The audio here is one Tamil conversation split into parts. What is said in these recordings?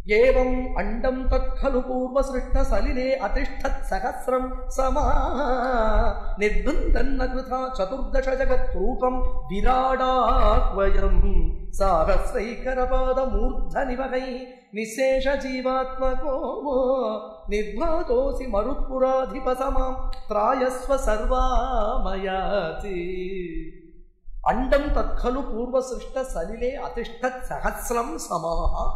ஏவம் அண்டம் தற்கலு பூர்வசிருஷ்ட சலிலே அதிஷ்டத் சகசிரம் சமா நிர்பந்தன்ன கிருதா சதுர்தச ஜகத் ரூபம் விராடாத்வயம் சாகசிரைகரபாத மூர்த்த நிவகை நிசேஷ ஜீவாத்மகோ நிர்வாதோசி மருத்புராதிபசமாம் திராயஸ்வ சர்வாமயாதி அண்டம் தற்கலு பூர்வசிருஷ்ட சலிலே அதிஷ்டத் சகசிரம் சமாக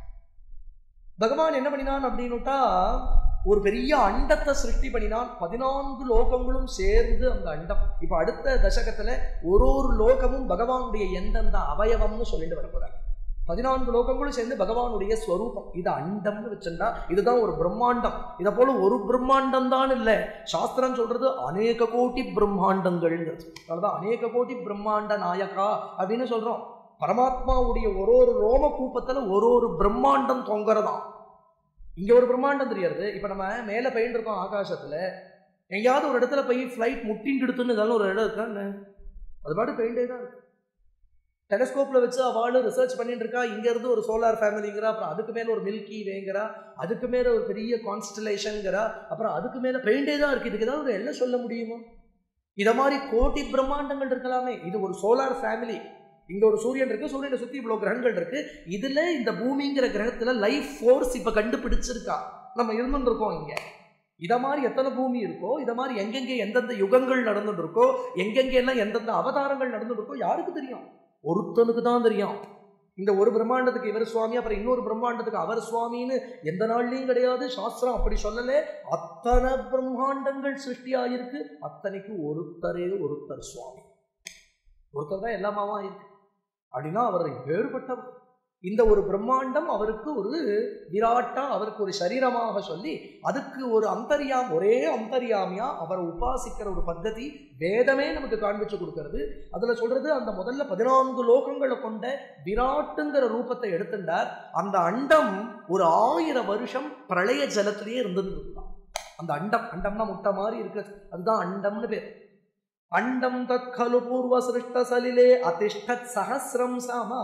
பகவான் என்ன பண்ணினான் அப்படின்னுட்டா ஒரு பெரிய அண்டத்தை சிருஷ்டி பண்ணினான் பதினான்கு லோகங்களும் சேர்ந்து அந்த அண்டம் இப்ப அடுத்த தசகத்துல ஒரு ஒரு லோகமும் பகவானுடைய எந்தெந்த அவயவம்னு சொல்லிட்டு வரப்போறார் பதினான்கு லோகங்களும் சேர்ந்து பகவானுடைய ஸ்வரூபம் இது அண்டம்னு வச்சிருந்தா இதுதான் ஒரு பிரம்மாண்டம் இதை போல ஒரு பிரம்மாண்டம் தான் இல்லை சாஸ்திரம் சொல்றது அநேக கோடி பிரம்மாண்டங்கள்ங்கிறது அதனாலதான் அநேக கோடி பிரம்மாண்ட நாயகா அப்படின்னு சொல்றோம் பரமாத்மாவுடைய ஒரு ஒரு ரோம கூப்பத்துல ஒரு ஒரு பிரம்மாண்டம் தொங்குறதாம் இங்க ஒரு பிரம்மாண்டம் தெரியாது இப்ப நம்ம மேல போயிட்டு இருக்கோம் ஆகாசத்துல எங்கேயாவது ஒரு இடத்துல போய் ஃப்ளைட் முட்டின்னு எடுத்துன்னு இதெல்லாம் ஒரு இடம் இருக்கான்னு அது பாட்டு போயிட்டே தான் இருக்கு டெலஸ்கோப்ல வச்சு அவளு ரிசர்ச் பண்ணிட்டு இருக்கா இங்க இருந்து ஒரு சோலார் ஃபேமிலிங்கிறா அப்புறம் அதுக்கு மேல ஒரு மில்கி வேங்கிறா அதுக்கு மேல ஒரு பெரிய கான்ஸ்டலேஷன்ங்கிறா அப்புறம் அதுக்கு மேல பெயிண்டே தான் இருக்கு இதுக்கு ஏதாவது ஒரு எல்லாம் சொல்ல முடியுமா இத மாதிரி கோடி பிரம்மாண்டங்கள் இருக்கலாமே இது ஒரு சோலார் ஃபேமிலி இங்க ஒரு சூரியன் இருக்கு சூரியனை சுத்தி இவ்வளவு கிரகங்கள் இருக்கு இதுல இந்த பூமிங்கிற கிரகத்துல லைஃப் ஃபோர்ஸ் இப்ப கண்டுபிடிச்சிருக்கா நம்ம இருந்துட்டு இருக்கோம் இங்க இத மாதிரி எத்தனை பூமி இருக்கோ இத மாதிரி எங்கெங்க எந்தெந்த யுகங்கள் நடந்துட்டு இருக்கோ எங்கெங்க எல்லாம் எந்தெந்த அவதாரங்கள் நடந்துட்டு இருக்கோ யாருக்கு தெரியும் ஒருத்தனுக்கு தான் தெரியும் இந்த ஒரு பிரம்மாண்டத்துக்கு இவர் சுவாமி அப்புறம் இன்னொரு பிரம்மாண்டத்துக்கு அவர் சுவாமின்னு எந்த நாள்லையும் கிடையாது சாஸ்திரம் அப்படி சொல்லல அத்தனை பிரம்மாண்டங்கள் சிருஷ்டியாயிருக்கு அத்தனைக்கு ஒருத்தரே ஒருத்தர் சுவாமி ஒருத்தர் தான் எல்லாமாவா இருக்கு அப்படின்னா அவர் வேறுபட்டவர் இந்த ஒரு பிரம்மாண்டம் அவருக்கு ஒரு விராட்டா அவருக்கு ஒரு சரீரமாக சொல்லி அதுக்கு ஒரு அந்தரியாம் ஒரே அந்தரியாமியா அவரை உபாசிக்கிற ஒரு பத்ததி வேதமே நமக்கு காண்பிச்சு கொடுக்கிறது அதுல சொல்றது அந்த முதல்ல பதினான்கு லோகங்களை கொண்ட விராட்டுங்கிற ரூபத்தை எடுத்துட்டார் அந்த அண்டம் ஒரு ஆயிரம் வருஷம் பிரளய ஜலத்திலேயே இருந்தது அந்த அண்டம் அண்டம்னா முட்டை மாதிரி இருக்கு அதுதான் அண்டம்னு பேர் அண்டம் தற்கலு பூர்வ சிருஷ்ட சலிலே அதிஷ்டத் சஹசிரம் சமா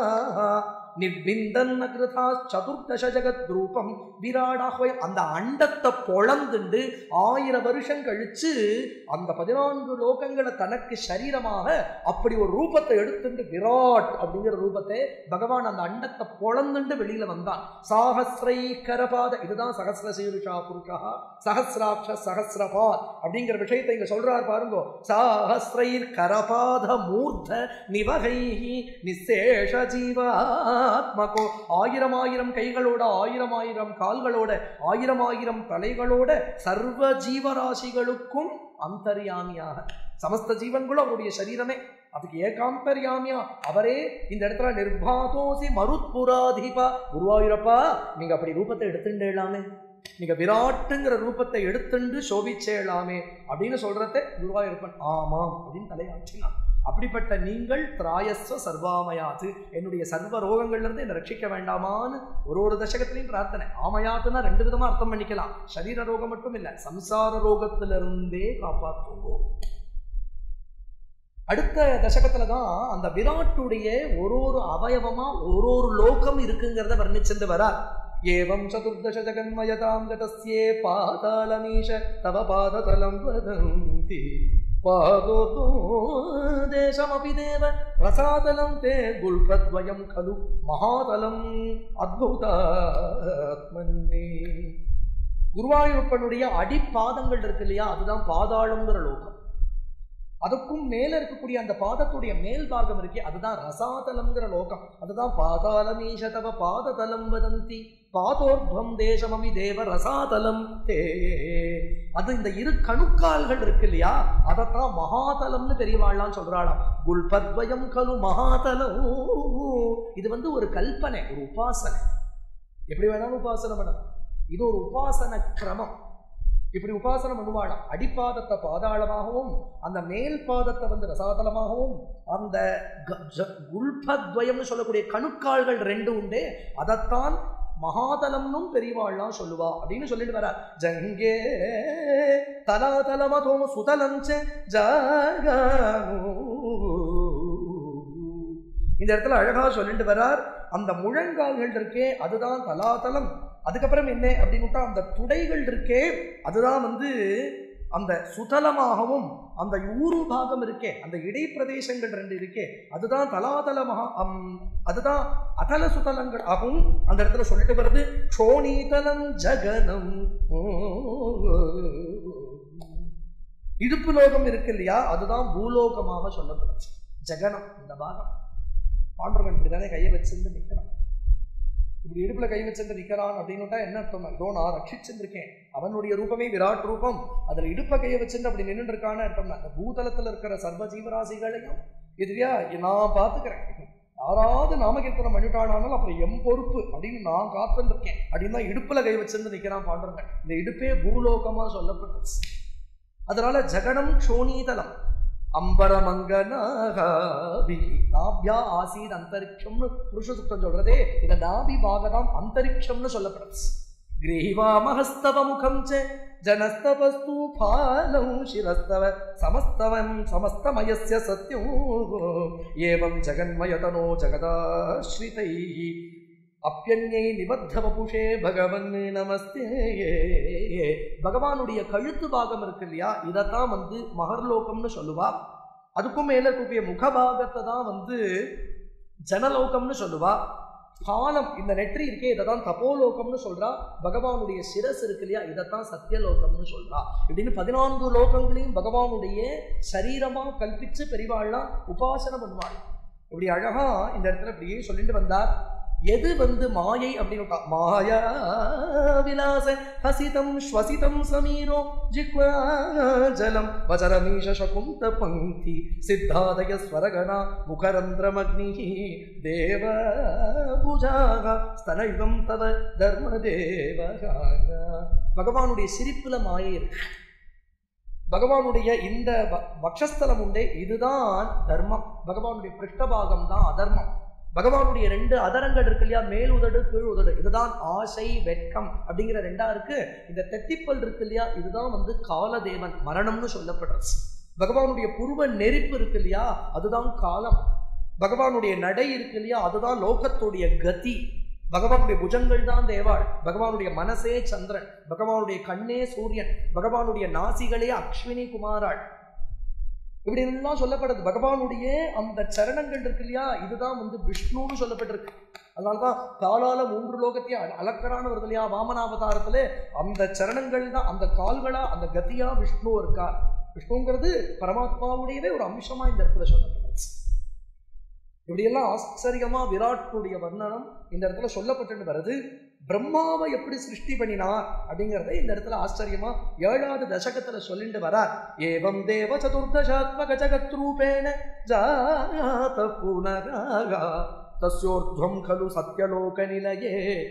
நிர்பிந்தன் கிருதா சதுர்தச ஜகத் ரூபம் விராடாக அந்த அண்டத்தை பொழந்துண்டு ஆயிரம் வருஷம் கழிச்சு அந்த பதினான்கு லோகங்களை தனக்கு சரீரமாக அப்படி ஒரு ரூபத்தை எடுத்துட்டு விராட் அப்படிங்கிற ரூபத்தை பகவான் அந்த அண்டத்தை பொழந்துண்டு வெளியில வந்தான் சாகசிரை கரபாத இதுதான் சகசிர சீருஷா புருஷா சகசிராட்ச சகசிரபாத் அப்படிங்கிற விஷயத்தை இங்க சொல்றார் பாருங்க சாகசிரைர் கரபாத மூர்த்த நிவகை நிசேஷ ஜீவாத்மகோ ஆயிரம் ஆயிரம் கைகளோட ஆயிரம் ஆயிரம் கால்களோட ஆயிரம் ஆயிரம் தலைகளோட சர்வ ஜீவராசிகளுக்கும் அந்தர்யாமியாக சமஸ்த ஜீவன்களும் அவருடைய சரீரமே அதுக்கு ஏகாந்தர்யாமியா அவரே இந்த இடத்துல நிர்பாதோசி மருத்புராதிபா குருவாயூரப்பா நீங்க அப்படி ரூபத்தை எடுத்துட்டேலாமே நீங்க விராட்டுங்கிற ரூபத்தை எடுத்துண்டு சோபிச்சேலாமே அப்படின்னு சொல்றத குருவாயூரப்பன் ஆமாம் அப்படின்னு தலையாற்றினான் அப்படிப்பட்ட நீங்கள் திராயஸ்வ சர்வாமயாது என்னுடைய சர்வ ரோகங்கள்ல இருந்து என்னை ரட்சிக்க வேண்டாமான்னு ஒரு ஒரு தசகத்திலையும் பிரார்த்தனை ஆமயாத்துனா ரெண்டு விதமா அர்த்தம் பண்ணிக்கலாம் சரீர ரோகம் மட்டும் இல்ல சம்சார ரோகத்திலிருந்தே காப்பாற்றுவோம் அடுத்த தசகத்துல தான் அந்த விராட்டுடைய ஒரு ஒரு அவயவமா ஒரு ஒரு லோகம் இருக்குங்கிறத வர்ணிச்சிருந்து வரார் ஏவம் சதுர்தச ஜகன்மயதாம் கதஸ்யே பாதாளமீஷ தவ பாததலம் வதந்தி பாதோ தேசமபி தேவ ரசாதலம் தே குல்பத்வயம் கலு மகாதலம் அத்புதாத்மன்னே குருவாயூரப்பனுடைய அடிப்பாதங்கள் இருக்கு இல்லையா அதுதான் பாதாளம்ங்கிற லோகம் அதுக்கும் மேல இருக்கக்கூடிய அந்த பாதத்துடைய மேல் பாகம் இருக்கே அதுதான் ரசாதலம்ங்கிற லோகம் அதுதான் பாதாளமீஷதவ பாததலம் வதந்தி பாதோர்வம் தேசமமி தேவ ரசாதலம் தே அது இந்த இரு கணுக்கால்கள் இருக்கு இல்லையா அதைத்தான் மகாதலம்னு பெரியவாள்லாம் சொல்றாளாம் குல்பத்வயம் கலு மகாதலம் இது வந்து ஒரு கல்பனை ஒரு உபாசனை எப்படி வேணாலும் உபாசனை பண்ணலாம் இது ஒரு உபாசன கிரமம் இப்படி உபாசனம் பண்ணுவாளாம் அடிப்பாதத்தை பாதாளமாகவும் அந்த மேல் பாதத்தை வந்து ரசாதலமாகவும் அந்த உள்பத்வயம்னு சொல்லக்கூடிய கணுக்கால்கள் ரெண்டு உண்டு அதைத்தான் மகாதலம்னும் பெரியவாள்லாம் சொல்லுவா அப்படின்னு சொல்லிட்டு வர ஜங்கே தலாதலமதோ சுதலஞ்ச ஜாகானு இந்த இடத்துல அழகா சொல்லிட்டு வரார் அந்த முழங்கால்கள் இருக்கே அதுதான் தலாதலம் அதுக்கப்புறம் என்ன அப்படின்னுட்டா அந்த துடைகள் இருக்கே அதுதான் வந்து அந்த சுதலமாகவும் அந்த ஊரு பாகம் இருக்கே அந்த இடைப்பிரதேசங்கள் ரெண்டு இருக்கே அதுதான் தலாதலமாக அம், அதுதான் அதல சுதலங்கள் ஆகும் அந்த இடத்துல சொல்லிட்டு வருது க்ஷோணீதலம் ஜகனம் இடுப்பு லோகம் இருக்கு இல்லையா அதுதான் பூலோகமாக சொல்லப்படுச்சு ஜகனம் இந்த பாகம் பாண்டவன் இப்படிதானே கையை வச்சிருந்து நிற்கிறான் இப்படி இடுப்புல கை வச்சிருந்து நிற்கிறான் அப்படின்னுட்டா என்ன அர்த்தம் இதோ நான் ரட்சிச்சிருக்கேன் அவனுடைய ரூபமே விராட் ரூபம் அதுல இடுப்ப கையை வச்சிருந்து அப்படி நின்று இருக்கான்னு அர்த்தம்னா அந்த பூதலத்துல இருக்கிற சர்வ ஜீவராசிகளையும் இதுலையா நான் பார்த்துக்கிறேன் யாராவது நாமகீர்த்தனம் பண்ணிட்டானாலும் அப்புறம் எம் பொறுப்பு அப்படின்னு நான் காத்துருக்கேன் அப்படின்னு தான் இடுப்புல கை வச்சிருந்து நிற்கிறான் பாண்டுறங்க இந்த இடுப்பே பூலோகமா சொல்லப்பட்டது அதனால ஜகனம் க்ஷோணீதலம் அம்பரமங்கனாகி நாபியா ஆசீத் அந்தரிக்ஷம்னு புருஷ சுத்தம் சொல்றதே இந்த நாபி பாகதாம் அந்தரிக்ஷம்னு சொல்லப்படுது கிரீவாமஹஸ்தவ முகம் ச ஜனஸ்தவஸ்து பாலம் சிரஸ்தவ சமஸ்தவம் சமஸ்தமயஸ்ய சத்யம் ஏவம் ஜகன்மயதனோ ஜகதாஸ்ரிதை அப்பியன்யை நிபத்த வபுஷே பகவன் நமஸ்தே பகவானுடைய கழுத்து பாகம் இருக்கு இல்லையா இதைத்தான் வந்து மகர்லோகம்னு சொல்லுவா அதுக்கும் மேல இருக்கக்கூடிய முகபாகத்தை தான் வந்து ஜனலோகம்னு சொல்லுவா காலம் இந்த நெற்றி இருக்கே இதை தான் தபோலோகம்னு சொல்றா பகவானுடைய சிரஸ் இருக்கு இல்லையா இதைத்தான் சத்தியலோகம்னு சொல்றா இப்படின்னு பதினான்கு லோகங்களையும் பகவானுடைய சரீரமா கல்பிச்சு பெரிவாள்லாம் உபாசனை பண்ணுவாள் இப்படி அழகா இந்த இடத்துல இப்படியே சொல்லிட்டு வந்தார் எது வந்து மாயை அப்படின்னு மாயா விலாச ஹசிதம் ஸ்வசிதம் சமீரோ ஜிக்வா ஜலம் வஜரமீஷ சகுந்த பங்கி சித்தாதய ஸ்வரகணா முகரந்திரமக்னி தேவ பூஜாக ஸ்தனயுகம் தவ தர்ம தேவகாக பகவானுடைய சிரிப்புல மாயை இருக்கு பகவானுடைய இந்த வ- வக்ஷஸ்தலம் உண்டே இதுதான் தர்மம் பகவானுடைய பிருஷ்டபாகம் தான் அதர்மம் பகவானுடைய ரெண்டு அதரங்கள் இருக்கு இல்லையா மேல் உதடு கீழ் உதடு இதுதான் ஆசை வெட்கம் அப்படிங்கிற ரெண்டா இருக்கு இந்த தெத்திப்பல் இருக்கு இல்லையா இதுதான் வந்து காலதேவன் மரணம்னு சொல்லப்படுறது பகவானுடைய புருவ நெருப்பு இருக்கு இல்லையா அதுதான் காலம் பகவானுடைய நடை இருக்கு இல்லையா அதுதான் லோகத்துடைய கதி பகவானுடைய புஜங்கள் தான் தேவாள் பகவானுடைய மனசே சந்திரன் பகவானுடைய கண்ணே சூரியன் பகவானுடைய நாசிகளே அக்ஷ்வினி குமாராள் இப்படி எல்லாம் சொல்லப்படுது பகவானுடைய அந்த சரணங்கள் இருக்கு இல்லையா இதுதான் வந்து விஷ்ணுன்னு சொல்லப்பட்டிருக்கு அதனால்தான் காலால மூன்று லோகத்தையும் அல- அளக்கறான்னு வருது இல்லையா வாமனாவதாரத்துல அந்த சரணங்கள் தான் அந்த கால்களா அந்த கதியா விஷ்ணு இருக்கா விஷ்ணுங்கிறது பரமாத்மாவுடையவே ஒரு அம்சமா இந்த இடத்துல சொல்லப்பட்டிருக்கு இப்படியெல்லாம் ஆச்சரியமா விராட்டுடைய வர்ணனம் இந்த இடத்துல சொல்லப்பட்டு வருது பிரம்மாவை எப்படி சிருஷ்டி பண்ணினார் அப்படிங்கறத இந்த இடத்துல ஆச்சரியமா ஏழாவது தசகத்துல சொல்லிட்டு வரார் ஏவம் தேவ சதுர்தசாத்மக ஜகத்ரூபேண ஜாத புனராகா தஸ்யோர்த்வம் खलु சத்யலோகநிலையே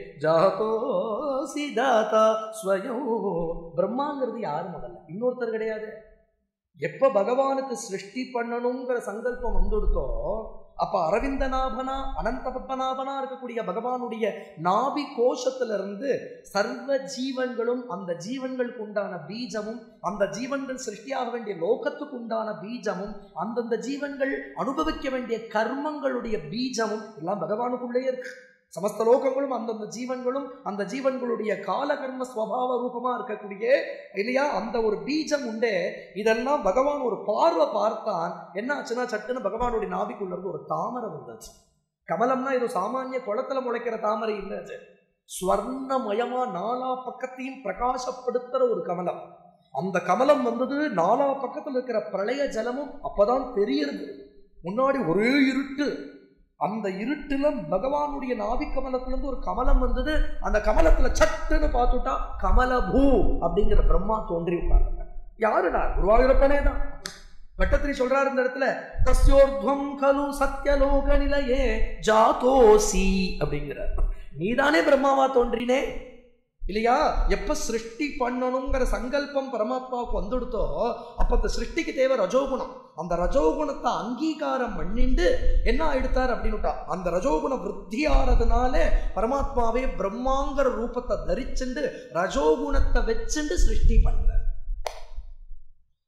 ஜாதோசி தாத்தா ஸ்வயம் பிரம்மாங்கிறது யாரு முதல்ல இன்னொருத்தர் கிடையாது எப்ப பகவானுக்கு சிருஷ்டி பண்ணணுங்கிற சங்கல்பம் வந்துடுத்தோ அப்ப அரவிந்தநாபனா அனந்த பத்மநாபனா இருக்கக்கூடிய பகவானுடைய நாபி கோஷத்திலிருந்து சர்வ ஜீவன்களும் அந்த ஜீவன்களுக்கு உண்டான பீஜமும் அந்த ஜீவன்கள் சிருஷ்டியாக வேண்டிய லோகத்துக்கு உண்டான பீஜமும் அந்தந்த ஜீவன்கள் அனுபவிக்க வேண்டிய கர்மங்களுடைய பீஜமும் எல்லாம் பகவானுக்குள்ளேயே இருக்கு சமஸ்த லோகங்களும் அந்தந்த ஜீவன்களும் அந்த ஜீவன்களுடைய காலகர்ம ஸ்வபாவ ரூபமா இருக்கக்கூடிய இல்லையா அந்த ஒரு பீஜம் உண்டே இதெல்லாம் பகவான் ஒரு பார்வை பார்த்தான் என்ன ஆச்சுன்னா சட்டுன்னு பகவானுடைய நாபிக்குள்ள இருந்து ஒரு தாமரை வந்தது கமலம்னா இது சாமானிய குளத்துல முளைக்கிற தாமரை இல்லை அது ஸ்வர்ணமயமா நாலா பக்கத்தையும் பிரகாசப்படுத்துற ஒரு கமலம் அந்த கமலம் வந்தது நாலா பக்கத்துல இருக்கிற பிரளய ஜலமும் அப்பதான் தெரியுது முன்னாடி ஒரே இருட்டு அந்த இருட்டுல பகவானுடைய நாவி கமலத்திலிருந்து ஒரு கமலம் வந்தது அந்த கமலத்துல சட்டுன்னு பார்த்துட்டா கமலபூ அப்படிங்கிற பிரம்மா தோன்றி உட்கார்ந்தாங்க யாருடா குருவாயூரப்பனே தான் பட்டத்திரி சொல்றாரு இந்த இடத்துல தஸ்யோர்த்வம் கலு சத்யலோக நிலையே ஜாதோசி அப்படிங்கிறார் நீதானே பிரம்மாவா தோன்றினே இல்லையா எப்ப சிருஷ்டி பண்ணணுங்கிற சங்கல்பம் பரமாத்மாவுக்கு வந்துடுத்தோ அப்ப அந்த சிருஷ்டிக்கு தேவை ரஜோகுணம் அந்த ரஜோகுணத்தை அங்கீகாரம் பண்ணிண்டு என்ன ஆயிடுத்தார் அப்படின்னுட்டா அந்த ரஜோகுண விருத்தி ஆறதுனால பரமாத்மாவே பிரம்மாங்கிற ரூபத்தை தரிச்சுண்டு ரஜோகுணத்தை வச்சுண்டு சிருஷ்டி பண்றார்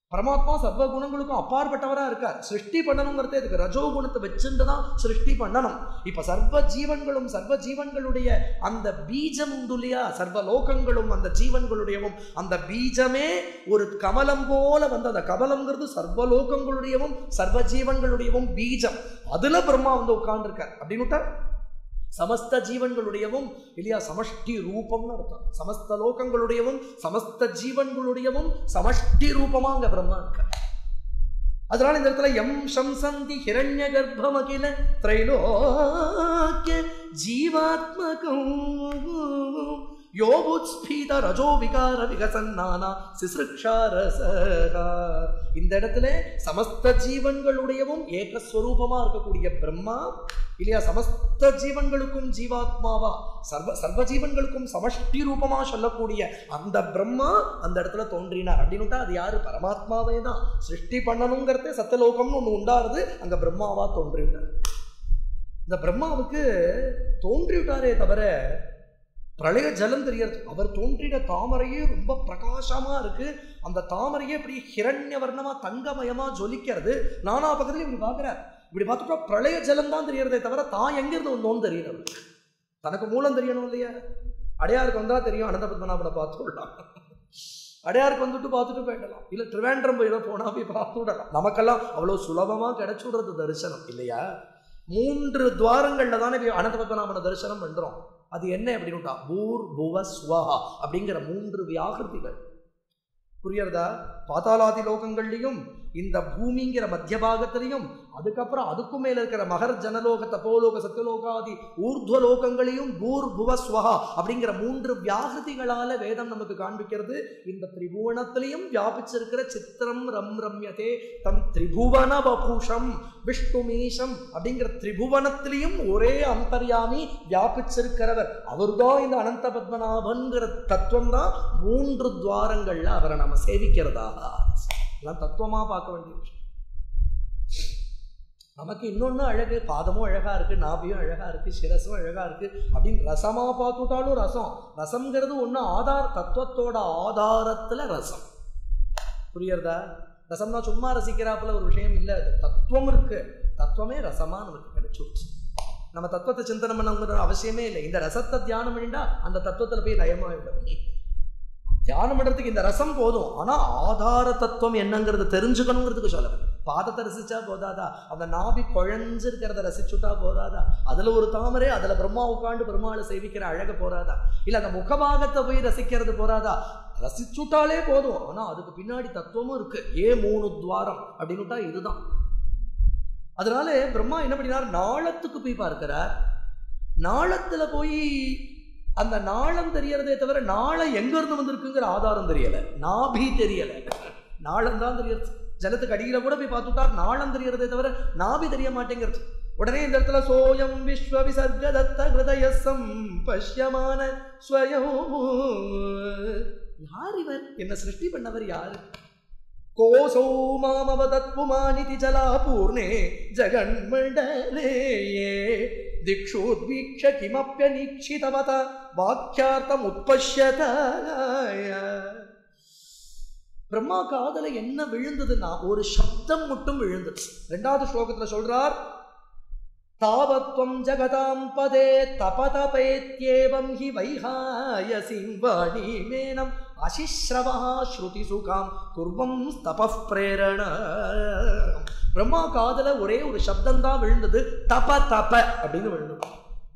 பரமாத்மா சர்வ குணங்களுக்கும் அப்பாற்பட்டவரா இருக்கார் சிருஷ்டி பண்ணணுங்கிறதே இதுக்கு ரஜோ குணத்தை வச்சுட்டு தான் சிருஷ்டி பண்ணணும் இப்ப சர்வ ஜீவன்களும் சர்வ ஜீவன்களுடைய அந்த பீஜம் உண்டு இல்லையா சர்வ லோகங்களும் அந்த ஜீவன்களுடையவும் அந்த பீஜமே ஒரு கமலம் போல வந்து அந்த கமலம்ங்கிறது சர்வ லோகங்களுடையவும் சர்வ ஜீவன்களுடையவும் பீஜம் அதுல பிரம்மா வந்து உட்கார்ந்துருக்கார் அப்படின்னு சமஸ்த ஜீவன்களுடையவும் இல்லையா சமஷ்டி ரூபம்னு அர்த்தம் சமஸ்த லோகங்களுடையவும் சமஸ்த ஜீவன்களுடையவும் சமஷ்டி ரூபமா அங்க பிரம்மா இருக்க அதனால இந்த இடத்துல எம் சம்சந்தி ஹிரண்ய கர்ப்பம் அகில திரைலோக்கிய ஜீவாத்மகம் யோபுஸ்பீத ரஜோ விகார விகசன்னானா சிசுக்ஷாரசகா இந்த இடத்துல சமஸ்த ஜீவன்களுடையவும் ஏகஸ்வரூபமா இருக்கக்கூடிய பிரம்மா இல்லையா சமஸ்த ஜீவன்களுக்கும் ஜீவாத்மாவா சர்வ சர்வ ஜீவன்களுக்கும் சமஷ்டி ரூபமா சொல்லக்கூடிய அந்த பிரம்மா அந்த இடத்துல தோன்றினார் அப்படின்னுட்டா அது யாரு பரமாத்மாவே தான் சிருஷ்டி பண்ணணுங்கிறதே சத்தலோகம்னு ஒண்ணு உண்டாருது அங்க பிரம்மாவா தோன்றிவிட்டார் இந்த பிரம்மாவுக்கு தோன்றிவிட்டாரே தவிர பிரளய ஜலம் தெரியறது அவர் தோன்றின தாமரையே ரொம்ப பிரகாசமா இருக்கு அந்த தாமரையே இப்படி ஹிரண்ய வர்ணமா தங்கமயமா ஜொலிக்கிறது நானா பக்கத்துல இப்படி பாக்குறார் இப்படி பார்த்துட்டா பிரளய ஜலம் தான் தெரியறதே தவிர தான் எங்க இருந்து வந்தோன்னு தெரியணும் தனக்கு மூலம் தெரியணும் இல்லையா அடையாருக்கு வந்தா தெரியும் அனந்த பத்மநாபனை பார்த்து விடலாம் அடையாருக்கு வந்துட்டு பார்த்துட்டு போயிடலாம் இல்ல திருவேண்டரம் போய் போனா போய் பார்த்து விடலாம் நமக்கெல்லாம் அவ்வளவு சுலபமா கிடைச்சு விடுறது தரிசனம் இல்லையா மூன்று துவாரங்கள்ல தானே போய் அனந்த பத்மநாபனை தரிசனம் பண்றோம் அது என்ன அப்படின்னுட்டா பூர் புவ ஸ்வஹா அப்படிங்கிற மூன்று வியாகிருதிகள் புரியறதா பாதாளாதி லோகங்கள்லையும் இந்த பூமிங்கிற மத்திய பாகத்திலையும் அதுக்கப்புறம் அதுக்கும் மேல இருக்கிற மகர் ஜனலோக தபோலோக சத்தியலோகாதி ஊர்துவ லோகங்களையும் பூர் புவ ஸ்வஹா அப்படிங்கிற மூன்று வியாகிருதிகளால வேதம் நமக்கு காண்பிக்கிறது இந்த திரிபுவனத்திலையும் வியாபிச்சிருக்கிற சித்திரம் ரம் ரம்யதே தம் திரிபுவன பபூஷம் விஷ்ணுமீஷம் அப்படிங்கிற திரிபுவனத்திலையும் ஒரே அந்தர்யாமி வியாபிச்சிருக்கிறவர் அவர்தான் இந்த அனந்த பத்மநாபன்கிற தத்துவம் தான் மூன்று துவாரங்கள்ல அவரை நம்ம சேவிக்கிறதாக இதெல்லாம் தத்துவமா பார்க்க வேண்டிய விஷயம் நமக்கு இன்னொன்று அழகு பாதமும் அழகா இருக்கு நாபியும் அழகா இருக்கு சிரசும் அழகா இருக்கு அப்படின்னு ரசமா பார்த்துட்டாலும் ரசம் ரசம்ங்கிறது ஒன்று ஆதார தத்துவத்தோட ஆதாரத்துல ரசம் புரியறதா ரசம்னா சும்மா ரசிக்கிறாப்புல ஒரு விஷயம் இல்லை அது தத்துவம் இருக்கு தத்துவமே ரசமா நமக்கு கிடைச்சிருச்சு நம்ம தத்துவத்தை சிந்தனை பண்ணணுங்கிற அவசியமே இல்லை இந்த ரசத்தை தியானம் பண்ணிட்டா அந்த தத்துவத்துல போய் லயமாயிடும் தியானம் பண்றதுக்கு இந்த ரசம் போதும் ஆனா ஆதார தத்துவம் என்னங்கிறது தெரிஞ்சுக்கணுங்கிறதுக்கு சொல்ல பாதத்தை ரசிச்சா போதாதா அந்த நாபி குழஞ்சிருக்கிறத ரசிச்சுட்டா போதாதா அதுல ஒரு தாமரை அதுல பிரம்மா உட்காந்து பெருமாளை சேவிக்கிற அழக போறாதா இல்ல அந்த முகபாகத்தை போய் ரசிக்கிறது போறாதா ரசிச்சுட்டாலே போதும் ஆனா அதுக்கு பின்னாடி தத்துவமும் இருக்கு ஏ மூணு துவாரம் அப்படின்னுட்டா இதுதான் அதனால பிரம்மா என்ன பண்ணினார் நாளத்துக்கு போய் பார்க்கிறார் நாளத்துல போய் அந்த நாளம் தெரியறதே தவிர நாளம் எங்க இருந்து வந்திருக்குங்கிற ஆதாரம் தெரியல நாபி தெரியல நாளம் தான் தெரியறது ஜலத்துக்கு அடியில கூட போய் பார்த்துட்டார் நாளம் தெரியறதே தவிர நாபி தெரிய மாட்டேங்கிறது உடனே இந்த இடத்துல சோயம் விஸ்வ விசர்க தத்த ஹிருதயசம் பஷ்யமான ஸ்வயம் யார் இவர் என்ன சிருஷ்டி பண்ணவர் யாரு கோசௌ மாமவதத் புமானிதி ஜலாபூர்ணே ஜகன்மண்டலே திக்ஷோத்வீக்ஷ கிமப்பியனீக்ஷிதவத வாக்கியார்த்தம் உட்பஷ்யத பிரம்மா காதல என்ன விழுந்ததுன்னா ஒரு சப்தம் மட்டும் விழுந்தது ரெண்டாவது ஸ்லோகத்துல சொல்றார் தாவத்வம் ஜகதாம் பதே தபதபேத்யேவம் ஹி வைஹாயசிம் வாணிமேனம் அசிஸ்ரவா ஸ்ருதி சுகாம் குர்வம் தப பிரேரண பிரம்மா காதல ஒரே ஒரு சப்தம் தான் விழுந்தது தப தப அப்படின்னு விழுந்தது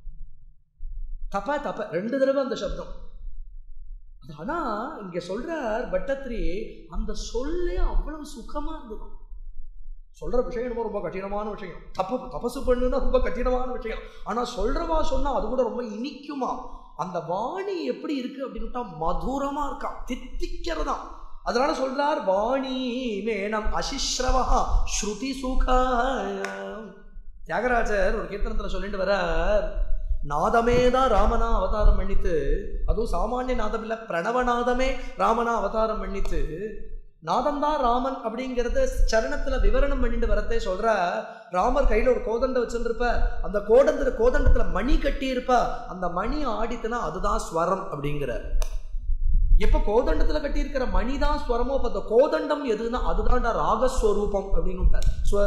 தப தப ரெண்டு தடவை அந்த சப்தம் ஆனா இங்க சொல்றார் பட்டத்ரி அந்த சொல்லே அவ்வளவு சுகமா இருந்தது சொல்ற விஷயம் என்னமோ ரொம்ப கடினமான விஷயம் தப்பு தபசு பண்ணுன்னா ரொம்ப கடினமான விஷயம் ஆனா சொல்றவா சொன்னா அது கூட ரொம்ப இனிக்குமா அந்த வாணி எப்படி இருக்கு அப்படின்னுட்டா மதுரமா இருக்கா தித்திக்கிறதா அதனால சொல்றார் வாணி மேனம் அசிஸ்ரவா ஸ்ருதி சுகாயம் தியாகராஜர் ஒரு கீர்த்தனத்துல சொல்லிட்டு வரார் நாதமே தான் ராமனா அவதாரம் பண்ணித்து அதுவும் சாமானிய நாதம் இல்ல பிரணவநாதமே ராமனா அவதாரம் பண்ணித்து நாதம் தான் ராமன் அப்படிங்கிறத சரணத்துல விவரணம் பண்ணிட்டு வரத்தே சொல்ற ராமர் கையில ஒரு கோதண்டை வச்சிருந்திருப்ப அந்த கோடந்த கோதண்டத்துல மணி கட்டி இருப்ப அந்த மணி ஆடித்துனா அதுதான் ஸ்வரம் அப்படிங்கிறார் எப்ப கோதண்டத்துல கட்டியிருக்கிற மணிதான் ஸ்வரமோ அப்ப அந்த கோதண்டம் எதுன்னா அதுதான்டா ராகஸ்வரூபம் அப்படின்னு விட்டார்.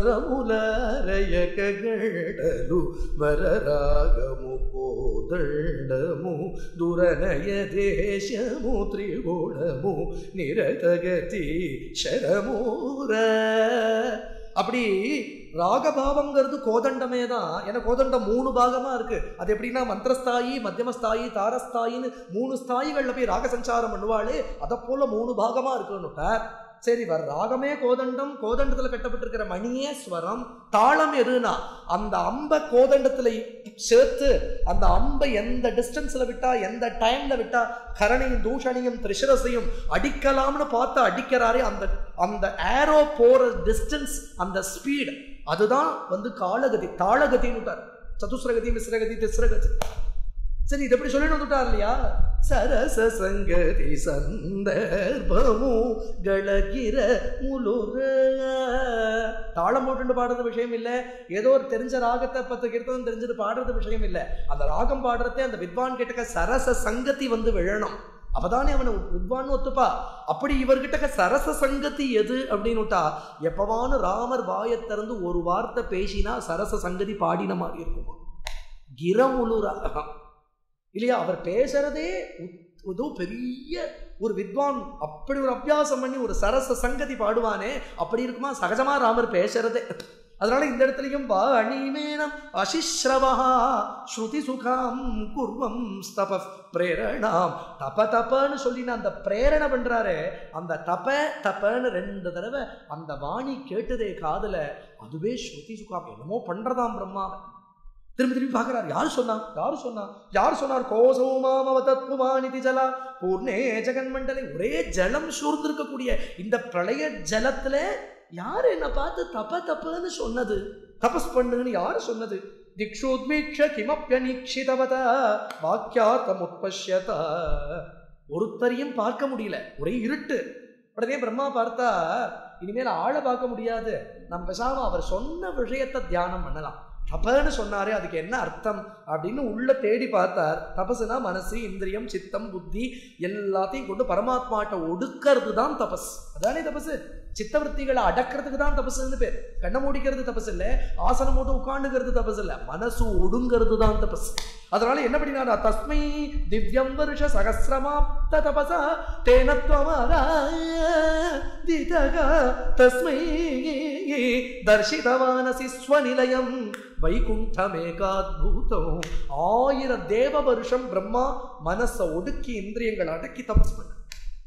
స్వరములరయకగడలు వరరాగము కోదండము దురనయ దేశము త్రిగుణము நிரதகதி శరమూర அப்படி ராகபாவம்ங்கிறது கோதண்டமே தான் ஏன்னா கோதண்டம் மூணு பாகமா இருக்கு அது எப்படின்னா மந்திரஸ்தாயி மத்தியமஸ்தாயி தாரஸ்தாயின்னு மூணு ஸ்தாயிகள்ல போய் ராக சஞ்சாரம் பண்ணுவாளே அதை போல மூணு பாகமா இருக்குன்னுட்டார் சரி வர் ராகமே கோதண்டம் கோதண்டத்துல கட்டப்பட்டிருக்கிற மணியே ஸ்வரம் தாளம் எதுனா அந்த அம்பை கோதண்டத்துல சேர்த்து அந்த அம்பை எந்த டிஸ்டன்ஸ்ல விட்டா எந்த டைம்ல விட்டா கரணையும் தூஷணியும் திரிசிரசையும் அடிக்கலாம்னு பார்த்து அடிக்கிறாரே அந்த அந்த ஏரோ போற டிஸ்டன்ஸ் அந்த ஸ்பீடு அதுதான் வந்து காலகதி தாளகதின்னு விட்டார் சதுஸ்ரகதி மிஸ்ரகதி திஸ்ரகதி சரி இது எப்படி சொல்லிட்டு வந்துட்டார் இல்லையா சரச சங்கதி சந்தர்ப்பமு களகிர முலுர தாளம் போட்டு பாடுறது விஷயம் இல்லை ஏதோ ஒரு தெரிஞ்ச ராகத்தை பத்து கீர்த்தனம் தெரிஞ்சுட்டு பாடுறது விஷயம் இல்லை அந்த ராகம் பாடுறதே அந்த வித்வான் கிட்டக்க சரச சங்கதி வந்து விழணும் அப்பதானே அவனை வித்வான்னு ஒத்துப்பா அப்படி இவர்கிட்ட சரச சங்கதி எது அப்படின்னுட்டா எப்பவானு ராமர் வாயை திறந்து ஒரு வார்த்தை பேசினா சரச சங்கதி பாடின மாதிரி இருக்குமா கிரமுலுரா இல்லையா அவர் பேசுறதே ஏதோ பெரிய ஒரு வித்வான் அப்படி ஒரு அபியாசம் பண்ணி ஒரு சரச சங்கதி பாடுவானே அப்படி இருக்குமா சகஜமா ராமர் பேசுறதே அதனால இந்த இடத்துலயும் வா அணிமேனம் அசிஸ்ரவா ஸ்ருதி சுகாம் குர்வம் ஸ்தப பிரேரணாம் தப தபன்னு சொல்லின அந்த பிரேரணை பண்றாரு அந்த தப தபன்னு ரெண்டு தடவை அந்த வாணி கேட்டதே காதுல அதுவே ஸ்ருதி சுகாம் என்னமோ பண்றதாம் பிரம்மாவை திரும்பி திரும்பி பார்க்கிறார் யார் சொன்னா யார் சொன்னா யார் சொன்னார் கோசோமாமவ தத்துவானிதி ஜலா பூர்ணே ஜெகன்மண்டலை ஒரே ஜலம் சூழ்ந்திருக்கக்கூடிய இந்த பிரளய ஜலத்துல யார் என்ன பார்த்து தப்ப தப்புன்னு சொன்னது தபஸ் பண்ணுன்னு யார் சொன்னது திக்ஷோத்மீக்ஷ கிமப்பியனீக்ஷிதவத வாக்கியார்த்தம் உட்பஷ்யத ஒருத்தரையும் பார்க்க முடியல ஒரே இருட்டு உடனே பிரம்மா பார்த்தா இனிமேல் ஆளை பார்க்க முடியாது நம்ம பேசாம அவர் சொன்ன விஷயத்தை தியானம் பண்ணலாம் தபன்னு சொன்னாரே அதுக்கு என்ன அர்த்தம் அப்படின்னு உள்ள தேடி பார்த்தார் தபசுனா மனசு இந்திரியம் சித்தம் புத்தி எல்லாத்தையும் கொண்டு பரமாத்மாட்ட ஒடுக்கிறது தான் தபஸ் அதானே தபசு சித்தவருத்திகளை அடக்கிறதுக்கு தான் தபசுன்னு பேர் கண்ணை மூடிக்கிறது தபஸ் இல்லை ஆசனம் போட்டு உட்காந்துக்கிறது தபஸ் இல்லை மனசு ஒடுங்கிறது தான் தபஸ் அதனால என்ன பண்ணினா தஸ்மை திவ்யம் வருஷ சகசிரமாப்த தபசா தேனத்வமராதிதக தஸ்மை தர்ஷிதவானசி ஸ்வநிலையம் வைகுண்டமேகாத்பூதம் ஆயிரம் தேவ வருஷம் பிரம்மா மனசை ஒடுக்கி இந்திரியங்களை அடக்கி தபஸ் பண்ண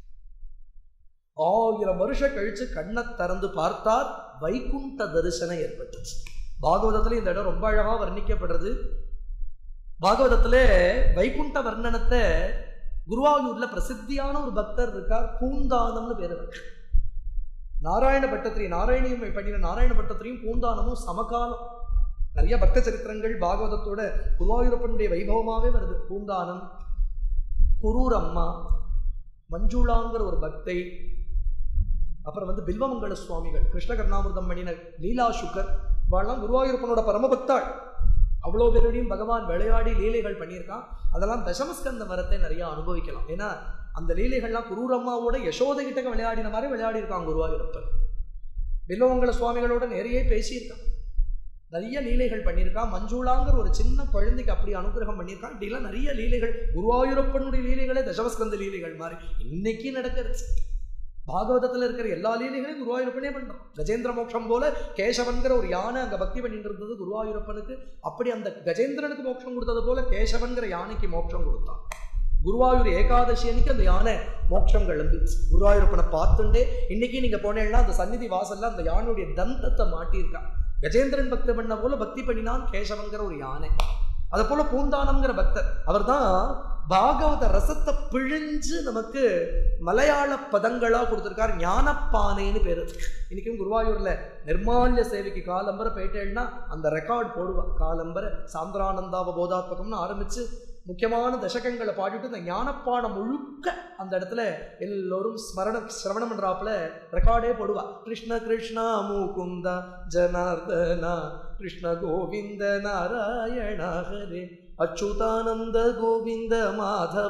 ஆயிரம் வருஷம் கழிச்சு கண்ணை திறந்து பார்த்தார் வைகுண்ட தரிசனம் ஏற்பட்டுச்சு பாகவதத்துல இந்த இடம் ரொம்ப அழகா வர்ணிக்கப்படுறது பாகவதத்துல வைகுண்ட வர்ணனத்தை குருவாயூர்ல பிரசித்தியான ஒரு பக்தர் இருக்கார் பூந்தானம்னு பேர் அவர் நாராயண பட்டத்திரி நாராயணியம் பண்ணின நாராயண பட்டத்திரியும் பூந்தானமும் சமகாலம் நிறைய பக்த சரித்திரங்கள் பாகவதத்தோட குருவாயூரப்பனுடைய வைபவமாவே வருது பூந்தானம் குரூர் அம்மா மஞ்சுளாங்கிற ஒரு பக்தை அப்புறம் வந்து பில்வமங்கல சுவாமிகள் கிருஷ்ண கர்ணாமிர்தம் பண்ணின லீலா சுகர் வாழலாம் குருவாயூரப்பனோட பரமபக்தாள் அவ்வளோ பேரோடையும் பகவான் விளையாடி லீலைகள் பண்ணியிருக்கான் அதெல்லாம் தசமஸ்கந்த மரத்தை நிறைய அனுபவிக்கலாம் ஏன்னா அந்த லீலைகள்லாம் குரூரம்மாவோட யசோதை கிட்ட விளையாடின மாதிரி விளையாடி இருக்கான் குருவாயூரப்பன் பில்வமங்கல சுவாமிகளோட நிறைய பேசியிருக்கான் நிறைய லீலைகள் பண்ணியிருக்கான் மஞ்சுளாங்கிற ஒரு சின்ன குழந்தைக்கு அப்படி அனுகிரகம் பண்ணியிருக்கான் இப்படிலாம் நிறைய லீலைகள் குருவாயூரப்பனுடைய லீலைகளே தசமஸ்கந்த லீலைகள் மாதிரி இன்னைக்கு நடக்கிறது பாகவதத்தில் இருக்கிற எல்லா லீலைகளையும் குருவாயூரப்பனே பண்றான் கஜேந்திர மோட்சம் போல கேசவன்கிற ஒரு யானை அங்க பக்தி பண்ணிட்டு இருந்தது குருவாயூரப்பனுக்கு அப்படி அந்த கஜேந்திரனுக்கு மோட்சம் கொடுத்தது போல கேசவன்கிற யானைக்கு மோட்சம் கொடுத்தான் குருவாயூர் ஏகாதசி அன்னைக்கு அந்த யானை மோட்சம் கிளம்பிச்சு குருவாயூரப்பனை பார்த்துட்டே இன்னைக்கு நீங்க போனேன்னா அந்த சந்நிதி வாசல்ல அந்த யானையுடைய தந்தத்தை மாட்டியிருக்கான் கஜேந்திரன் பக்தி பண்ண போல பக்தி பண்ணினான் கேசவங்கிற ஒரு யானை அது போல பூந்தானம்ங்கிற பக்தர் அவர்தான் பாகவத ரசத்தை பிழிஞ்சு நமக்கு மலையாள பதங்களா கொடுத்துருக்காரு ஞானப்பானைன்னு பேரு இன்னைக்கும் குருவாயூர்ல நிர்மால்ய சேவைக்கு காலம்பரை போயிட்டேன்னா அந்த ரெக்கார்ட் போடுவா காலம்பரை சாந்திரானந்தாவ போதாத்மகம்னு ஆரம்பிச்சு முக்கியமான தசகங்களை பாடிட்டு இந்த ஞானப்பாடம் முழுக்க அந்த இடத்துல எல்லோரும் ஸ்மரணம் சிரவணம் பண்றாப்புல ரெக்கார்டே போடுவா கிருஷ்ண கிருஷ்ணா முகுந்தா ஜனார்தனா கிருஷ்ண கோவிந்த நாராயண ஹரே அச்சுதானந்த கோவிந்த மாதவ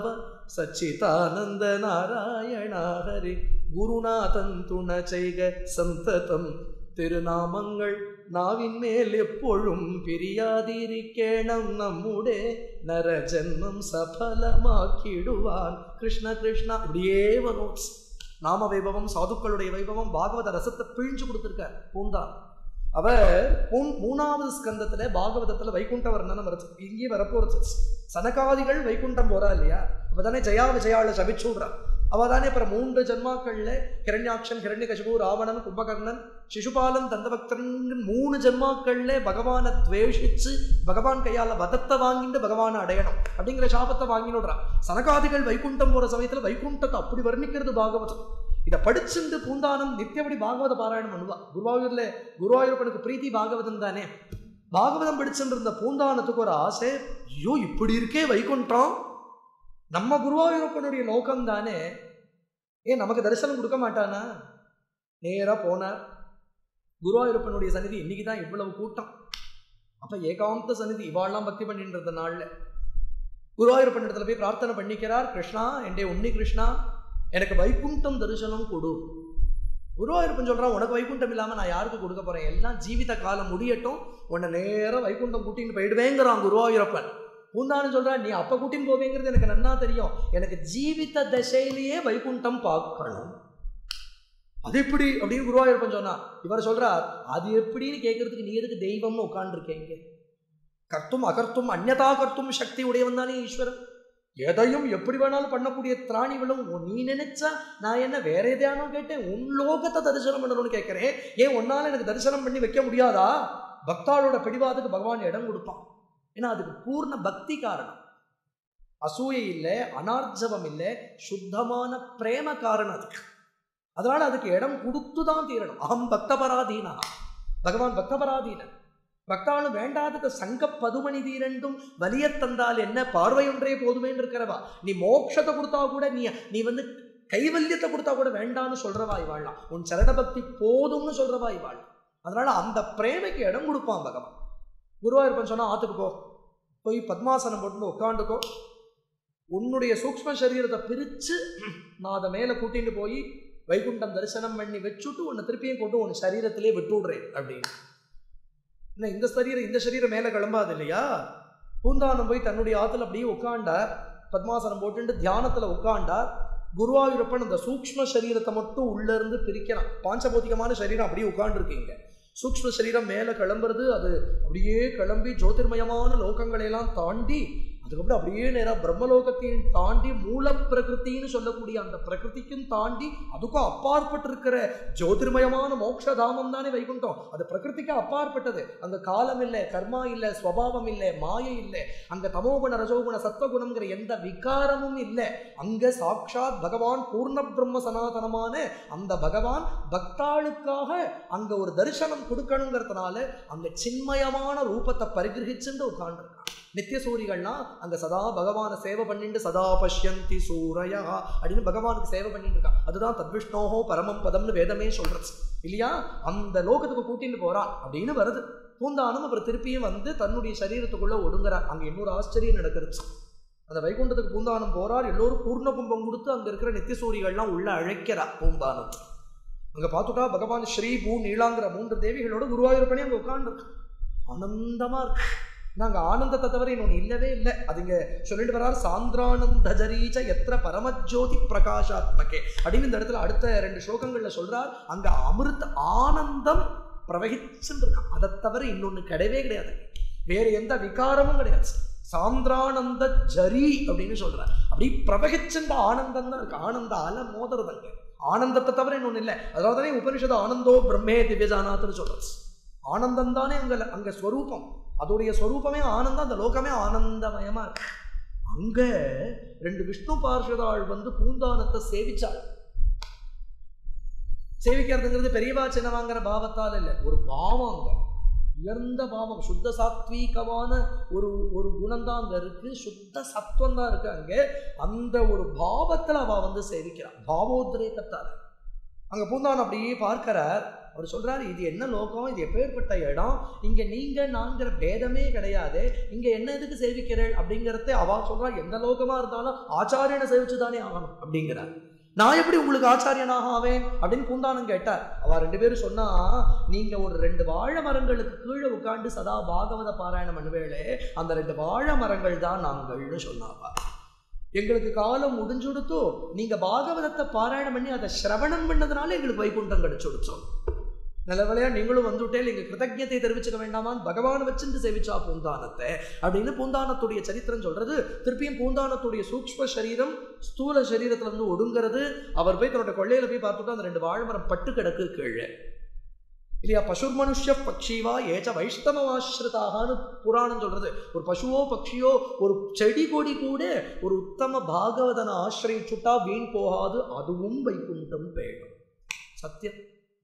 சச்சிதானந்த நாராயணா ஹரி குருநாதன் துண செய்க சந்ததம் திருநாமங்கள் நாவின் மேல் எப்பொழும் பிரியாதிரிக்கேணம் நம்முடே நர ஜென்மம் சபலமாக்கிடுவான் கிருஷ்ண கிருஷ்ணா இப்படியே வரும் நாம வைபவம் சாதுக்களுடைய வைபவம் பாகவத ரசத்தை பிழிஞ்சு கொடுத்துருக்கார் பூந்தான் அவர் பூன் மூணாவது ஸ்கந்தத்துல பாகவதத்துல வைகுண்ட வர்ணனம் வருது இங்கே வரப்போறது சனகாதிகள் வைகுண்டம் போறா இல்லையா அவ தானே ஜெயா விஜயால சபிச்சு விடுறா அவ தானே அப்புறம் மூன்று ஜென்மாக்கள்ல கிரண்யாட்சன் கிரண்யகசிபு ராவணன் கும்பகர்ணன் சிசுபாலன் தந்தபக்தன் மூணு ஜென்மாக்கள்ல பகவானை துவேஷிச்சு பகவான் கையால வதத்தை வாங்கிட்டு பகவானை அடையணும் அப்படிங்கிற சாபத்தை வாங்கினுடுறா சனகாதிகள் வைகுண்டம் போற சமயத்துல வைகுண்டத்தை அப்படி வர்ணிக்கிறது பாகவதம் இதை படிச்சுட்டு பூந்தானம் நித்தியபடி பாகவத பாராயணம் பண்ணுவா குருவாயூர்ல குருவாயூரப்பனுக்கு பிரீத்தி பாகவதம் தானே பாகவதம் படிச்சுட்டு இருந்த பூந்தானத்துக்கு ஒரு ஆசை ஐயோ இப்படி இருக்கே வைகுண்டம் நம்ம குருவாயூரப்பனுடைய நோக்கம் தானே ஏன் நமக்கு தரிசனம் கொடுக்க மாட்டானா நேரா போனார் குருவாயூரப்பனுடைய சந்நிதி இன்னைக்கு தான் இவ்வளவு கூட்டம் அப்ப ஏகாந்த சந்நிதி இவாள்லாம் பக்தி பண்ணிட்டு இருந்த நாள்ல குருவாயூரப்பன் இடத்துல போய் பிரார்த்தனை பண்ணிக்கிறார் கிருஷ்ணா என்டைய உன்னி கிருஷ்ணா எனக்கு வைகுண்டம் தரிசனம் கொடு குருவாயூரப்பன் சொல்றான் உனக்கு வைகுண்டம் இல்லாம நான் யாருக்கு கொடுக்க போறேன் எல்லாம் ஜீவித காலம் முடியட்டும் உன்னை நேரம் வைகுண்டம் கூட்டின்னு போயிடுவேங்கிறான் குருவாயூரப்பன் பூந்தானு சொல்றான் நீ அப்ப கூட்டின்னு போவேங்கிறது எனக்கு நன்னா தெரியும் எனக்கு ஜீவித தசையிலேயே வைகுண்டம் பார்க்கணும் அது எப்படி அப்படின்னு குருவாயூரப்பன் சொன்னா இவர் சொல்றார் அது எப்படின்னு கேட்கறதுக்கு நீ எதுக்கு தெய்வம்னு உட்காந்துருக்கீங்க கர்த்தும் அகர்த்தும் அந்நதா கர்த்தும் சக்தி உடையவன் தானே ஈஸ்வரன் எதையும் எப்படி வேணாலும் பண்ணக்கூடிய திராணி விழும் நீ நினைச்சா நான் என்ன வேற எதையானும் கேட்டேன் உன் லோகத்தை தரிசனம் பண்ணணும்னு கேட்கிறேன் ஏன் உன்னால எனக்கு தரிசனம் பண்ணி வைக்க முடியாதா பக்தாளோட பிடிவாதுக்கு பகவான் இடம் கொடுப்பான் ஏன்னா அதுக்கு பூர்ண பக்தி காரணம் அசூயை இல்லை அனார்ஜவம் இல்லை சுத்தமான பிரேம காரணம் அதுக்கு அதனால அதுக்கு இடம் கொடுத்து தான் தீரணும் அகம் பக்தபராதீனா பகவான் பக்தபராதீனன் பக்தாளும் வேண்டாதத சங்க பதுமணி தீரண்டும் வலிய தந்தால் என்ன பார்வையொன்றே போதுமேன்னு இருக்கிறவா நீ மோட்சத்தை கொடுத்தா கூட நீ நீ வந்து கைவல்யத்தை கொடுத்தா கூட வேண்டான்னு சொல்றவா இவாள்லாம் உன் சரண பக்தி போதும்னு சொல்றவா இவாள் அதனால அந்த பிரேமைக்கு இடம் கொடுப்பான் பகவான் குருவாயிருப்பன் சொன்னா ஆத்துக்கு போ போய் பத்மாசனம் போட்டு உட்காந்துக்கோ உன்னுடைய சூக்ம சரீரத்தை பிரிச்சு நான் அதை மேலே கூட்டிட்டு போய் வைகுண்டம் தரிசனம் பண்ணி வச்சுட்டு உன்னை திருப்பியும் கொண்டு உன் சரீரத்திலே விட்டு விடுறேன் அப்படின்னு என்ன இந்த சரீரம் இந்த சரீரம் மேலே கிளம்பாது இல்லையா பூந்தானம் போய் தன்னுடைய ஆத்துல அப்படியே உட்காண்டார் பத்மாசனம் போட்டுட்டு தியானத்துல உட்காண்டார் குருவாயூரப்பன் அந்த சூக்ம சரீரத்தை மட்டும் உள்ள இருந்து பிரிக்கிறான் பாஞ்சபௌதிகமான சரீரம் அப்படியே உட்காந்துருக்கீங்க சூக்ம சரீரம் மேலே கிளம்புறது அது அப்படியே கிளம்பி ஜோதிர்மயமான லோகங்களை எல்லாம் தாண்டி அதுக்கப்புறம் அப்படியே நேராக பிரம்மலோகத்தையும் தாண்டி மூல பிரகிருத்தின்னு சொல்லக்கூடிய அந்த பிரகிருதிக்கும் தாண்டி அதுக்கும் அப்பாற்பட்டு இருக்கிற ஜோதிர்மயமான மோட்சதாமம் தானே வைகுண்டம் அது பிரகிருதிக்கு அப்பாற்பட்டது அங்க காலம் இல்லை கர்மா இல்லை ஸ்வபாவம் இல்லை மாயை இல்லை அங்க தமோகுண ரஜோகுண சத்வகுணம்ங்கிற எந்த விகாரமும் இல்லை அங்க சாட்சாத் பகவான் பூர்ண பிரம்ம சனாதனமான அந்த பகவான் பக்தாளுக்காக அங்க ஒரு தரிசனம் கொடுக்கணுங்கிறதுனால அங்க சின்மயமான ரூபத்தை பரிகிரகிச்சுட்டு உட்கார்ந்துருக்கான் நித்திய சூரிகள்லாம் அங்க சதா பகவானை சேவை பண்ணிட்டு சதா பஷ்யந்தி சூரையா அப்படின்னு பகவானுக்கு சேவை பண்ணிட்டு இருக்கான் அதுதான் தத்விஷ்ணோஹோ பரமம் பதம்னு வேதமே சொல்றது இல்லையா அந்த லோகத்துக்கு கூட்டிட்டு போறான் அப்படின்னு வருது பூந்தானும் அப்புறம் திருப்பியும் வந்து தன்னுடைய சரீரத்துக்குள்ள ஒடுங்குறார் அங்க இன்னொரு ஆச்சரியம் நடக்கிறது அந்த வைகுண்டத்துக்கு பூந்தானம் போறார் எல்லோரும் பூர்ண கும்பம் கொடுத்து அங்க இருக்கிற நித்திய சூரிகள்லாம் உள்ள அழைக்கிறா பூந்தானம் அங்க பார்த்துட்டா பகவான் ஸ்ரீ பூ நீலாங்கிற மூன்று தேவிகளோட குருவாயூரப்பனே அங்க உட்கார்ந்துருக்கு ஆனந்தமா இருக்கு நாங்க ஆனந்தத்தை தவிர இன்னொன்று இல்லவே இல்லை அது இங்க சொல்லிட்டு வர்றார் சாந்திரானந்த ஜரீச்ச எத்திர பரமஜோதி பிரகாஷாத்மகே அப்படின்னு இந்த இடத்துல அடுத்த ரெண்டு ஸ்லோகங்கள்ல சொல்றார் அங்க அமிர்த ஆனந்தம் பிரவகிச்சுன்னு இருக்கான் அதை தவிர இன்னொன்னு கிடையவே கிடையாது வேற எந்த விகாரமும் கிடையாது சாந்திரானந்த ஜரி அப்படின்னு சொல்றார் அப்படி பிரவகிச்சுன்ற ஆனந்தம் தான் இருக்கு ஆனந்த அல மோதுறது அங்க ஆனந்தத்தை தவிர இன்னொன்னு இல்லை அதனால தானே உபனிஷது ஆனந்தோ பிரம்மே திவ்யஜானாத்னு சொல்றது ஆனந்தம் தானே அங்க அங்க ஸ்வரூபம் அதோடைய ஸ்வரூபமே ஆனந்தம் அந்த லோகமே ஆனந்தமயமா இருக்கு அங்க ரெண்டு விஷ்ணு பார்ஷதாள் வந்து பூந்தானத்தை சேவிச்சாள் சேவிக்கிறதுங்கிறது பெரியவா சின்னவாங்கிற பாவத்தால் இல்லை ஒரு பாவம் அங்க உயர்ந்த பாவம் சுத்த சாத்வீகமான ஒரு ஒரு குணம் தான் அங்க இருக்கு சுத்த சத்துவம் தான் இருக்கு அங்க அந்த ஒரு பாவத்துல அவ வந்து சேவிக்கிறான் பாவோத்ரேகத்தால் அங்க பூந்தான் அப்படியே பார்க்கிறார் அவர் சொல்றாரு இது என்ன லோகம் இது எப்பேற்பட்ட இடம் இங்க நீங்க நான்கிற பேதமே கிடையாது இங்க என்ன எதுக்கு சேவிக்கிறேள் அப்படிங்கறத அவ சொல்றா எந்த லோகமா இருந்தாலும் ஆச்சாரியனை சேவிச்சுதானே ஆகணும் அப்படிங்கிறார் நான் எப்படி உங்களுக்கு ஆச்சாரியனாக ஆவேன் அப்படின்னு பூந்தானம் கேட்டார் அவ ரெண்டு பேரும் சொன்னா நீங்க ஒரு ரெண்டு வாழை மரங்களுக்கு கீழே உட்கார்ந்து சதா பாகவத பாராயணம் பண்ணுவேளே அந்த ரெண்டு வாழை மரங்கள் தான் நாங்கள்னு சொன்னாப்பா எங்களுக்கு காலம் முடிஞ்சுடுத்தோ நீங்க பாகவதத்தை பாராயணம் பண்ணி அதை சிரவணம் பண்ணதுனால எங்களுக்கு வைகுண்டம் கிடைச்சுடுச்சோம் நல்ல வேலையா நீங்களும் வந்துட்டே நீங்க கிருதஜத்தை தெரிவிச்சுக்க வேண்டாமான்னு பகவானை வச்சுட்டு சேவிச்சா பூந்தானத்தை அப்படின்னு பூந்தானத்துடைய சரித்திரம் சொல்றது திருப்பியும் பூந்தானத்துடைய சூக்ஷ்ம சரீரம் ஸ்தூல சரீரத்துல இருந்து ஒடுங்கிறது அவர் போய் தன்னோட கொள்ளையில போய் பார்த்துட்டு அந்த ரெண்டு வாழைமரம் பட்டு கிடக்கு கீழே இல்லையா பசுர் மனுஷ்ய பக்ஷிவா ஏச்ச வைஷ்ணவாசிரிதாகான்னு புராணம் சொல்றது ஒரு பசுவோ பக்ஷியோ ஒரு செடி கொடி கூட ஒரு உத்தம பாகவதனை ஆசிரிச்சுட்டா வீண் போகாது அதுவும் வைகுண்டம் வேணும் சத்தியம்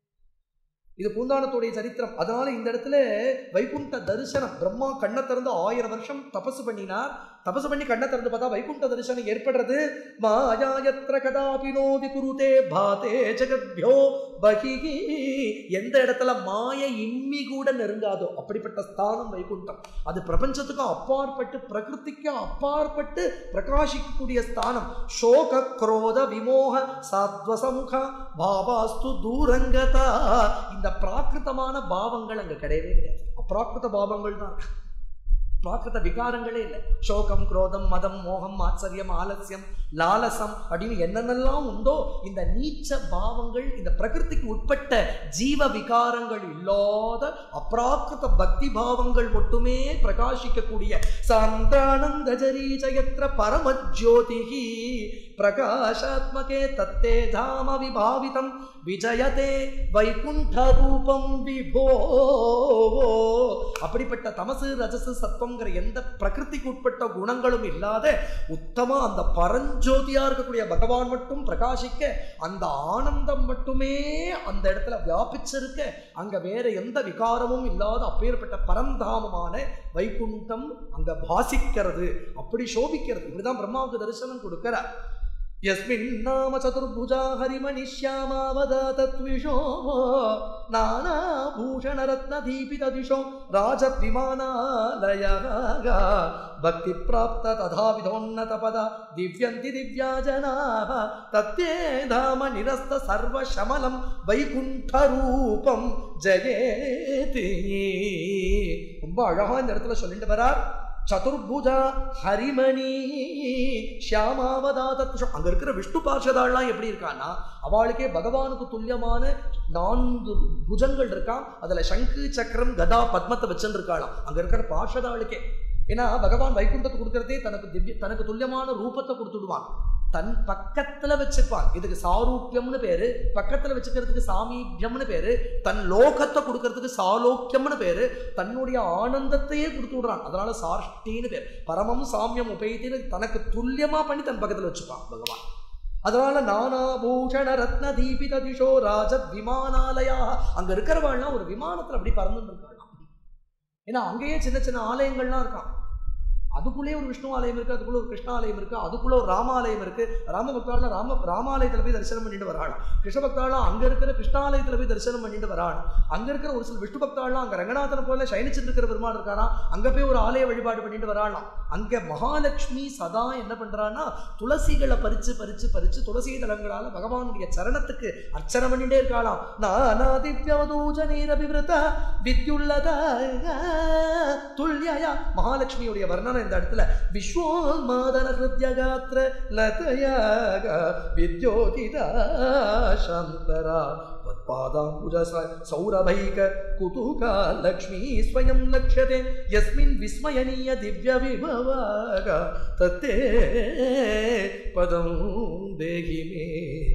இது பூந்தானத்துடைய சரித்திரம் அதனால இந்த இடத்துல வைகுண்ட தரிசனம் பிரம்மா கண்ணை திறந்து ஆயிரம் வருஷம் தபசு பண்ணினார் தபசு பண்ணி கண்ணை திறந்து பார்த்தா வைகுண்ட தரிசனம் ஏற்படுறது மாயாயத்ர கதாபி நோதி குருதே பாதே ஜெகத்யோ பகிகி எந்த இடத்துல மாய இம்மி கூட நெருங்காதோ அப்படிப்பட்ட ஸ்தானம் வைகுண்டம் அது பிரபஞ்சத்துக்கும் அப்பாற்பட்டு பிரகிருதிக்கு அப்பாற்பட்டு பிரகாசிக்கக்கூடிய ஸ்தானம் சோக குரோத விமோக சாத்வசமுக பாபாஸ்து தூரங்கதா இந்த பிராகிருதமான பாவங்கள் அங்க கிடையவே கிடையாது அப்ராகிருத பாவங்கள் தான் இருக்கு. பிராகிருத விகாரங்களே இல்லை சோகம் குரோதம் மதம் மோகம் ஆச்சரியம் ஆலசியம் லாலசம் அப்படின்னு என்னென்னலாம் உண்டோ இந்த நீச்ச பாவங்கள் இந்த பிரகிருதிக்கு உட்பட்ட ஜீவ விகாரங்கள் இல்லாத அப்ராக்கிருத பக்தி பாவங்கள் மட்டுமே பிரகாசிக்கக்கூடிய சாந்தானந்த ஜரீஜயத்ர பரமஜோதிகி பிரகாஷாத்மகே தத்தே தாம விபாவிதம் விஜயதே வைகுண்ட ரூபம் விபோ அப்படிப்பட்ட தமசு ரஜசு சத்வங்கிற எந்த பிரகிருதிக்கு உட்பட்ட குணங்களும் இல்லாத உத்தம அந்த பரஞ்சோதியா இருக்கக்கூடிய பகவான் மட்டும் பிரகாசிக்க அந்த ஆனந்தம் மட்டுமே அந்த இடத்துல வியாபிச்சிருக்க அங்க வேற எந்த விகாரமும் இல்லாத அப்பேற்பட்ட பரந்தாமமான வைகுண்டம் அங்க பாசிக்கிறது அப்படி சோபிக்கிறது இப்படிதான் பிரம்மாவுக்கு தரிசனம் கொடுக்கிறார் यस्मिन् नाम चतुर्भुजा हरिमणिश्यामावदातत्विषो नानाभूषणरत्नदीपितदिशो राजद्विमानालयः भक्तिप्राप्त तथाविधोन्नतपद दिव्यन्ति दिव्या जनाः तत्ते धाम निरस्त सर्वशमलं வைகுண்டரூபம் ஜெயேதி ரொம்ப அழகா இந்த இடத்துல சொல்லிட்டு வரார் சதுர்புஜா ஹரிமணி ஷியாமாவதாத அங்க இருக்கிற விஷ்ணு பார்ஷதாள்லாம் எப்படி இருக்கான்னா அவளுக்கே பகவானுக்கு துல்லியமான நான்கு புஜங்கள் இருக்கான் அதுல சங்கு சக்கரம் கதா பத்மத்தை வச்சுன்னு இருக்காளாம் அங்க இருக்கிற பார்ஷதாளுக்கே ஏன்னா பகவான் வைகுண்டத்தை கொடுக்கறதே தனக்கு திவ்ய தனக்கு துல்லியமான ரூபத்தை கொடுத்துடுவான் தன் பக்கத்துல வச்சுப்பான் இதுக்கு சாரூப்பியம்னு பேரு பக்கத்துல வச்சுக்கிறதுக்கு சாமீபியம்னு பேரு தன் லோகத்தை கொடுக்கறதுக்கு சாலோக்கியம்னு பேரு தன்னுடைய ஆனந்தத்தையே கொடுத்து விடுறான் அதனால சாஷ்டின்னு பேர் பரமம் சாமியம் உபயத்தின்னு தனக்கு துல்லியமா பண்ணி தன் பக்கத்துல வச்சுப்பான் பகவான் அதனால நானாபூஷண ரத்ன தீபித திஷோ ராஜ விமானாலயா அங்க இருக்கிறவாள்லாம் ஒரு விமானத்துல அப்படி பறந்துட்டு இருக்காளாம் ஏன்னா அங்கேயே சின்ன சின்ன ஆலயங்கள்லாம் இருக்கான் அதுக்குள்ளேயே ஒரு விஷ்ணு ஆலயம் இருக்கு அதுக்குள்ள ஒரு கிருஷ்ண ஆலயம் இருக்கு அதுக்குள்ள ஒரு ராமாலயம் இருக்கு ராம பக்தாள் ராம ராமாலயத்துல போய் தரிசனம் பண்ணிட்டு வராள் கிருஷ்ண பக்தாளும் அங்க இருக்கிற கிருஷ்ணாலயத்துல போய் தரிசனம் பண்ணிட்டு வராள் அங்க இருக்கிற ஒரு சில விஷ்ணு பக்தாள்லாம் அங்க ரங்கநாதனை போல சயனிச்சுட்டு இருக்கிற பெருமாள் இருக்காரா அங்க போய் ஒரு ஆலய வழிபாடு பண்ணிட்டு வராளாம் அங்க மகாலட்சுமி சதா என்ன பண்றான்னா துளசிகளை பறிச்சு பறிச்சு பறிச்சு துளசி தலங்களால பகவானுடைய சரணத்துக்கு அர்ச்சனை பண்ணிட்டே இருக்காளாம் நானா திவ்யவதூஜ நீரபிவிருத்த வித்யுள்ளத துல்லியா மகாலட்சுமியுடைய வர்ணனை இந்த இடத்துல விஸ்வோன்மாதன ஹிருத்யகாத்திர லதயாக வித்யோதிதா சந்தரா त्वत्पादाम्बुज सौरभैक कुतुका लक्ष्मी स्वयं लक्ष्यते यस्मिन् विस्मयनीय दिव्यविभवाग तत्ते पदं देहि मे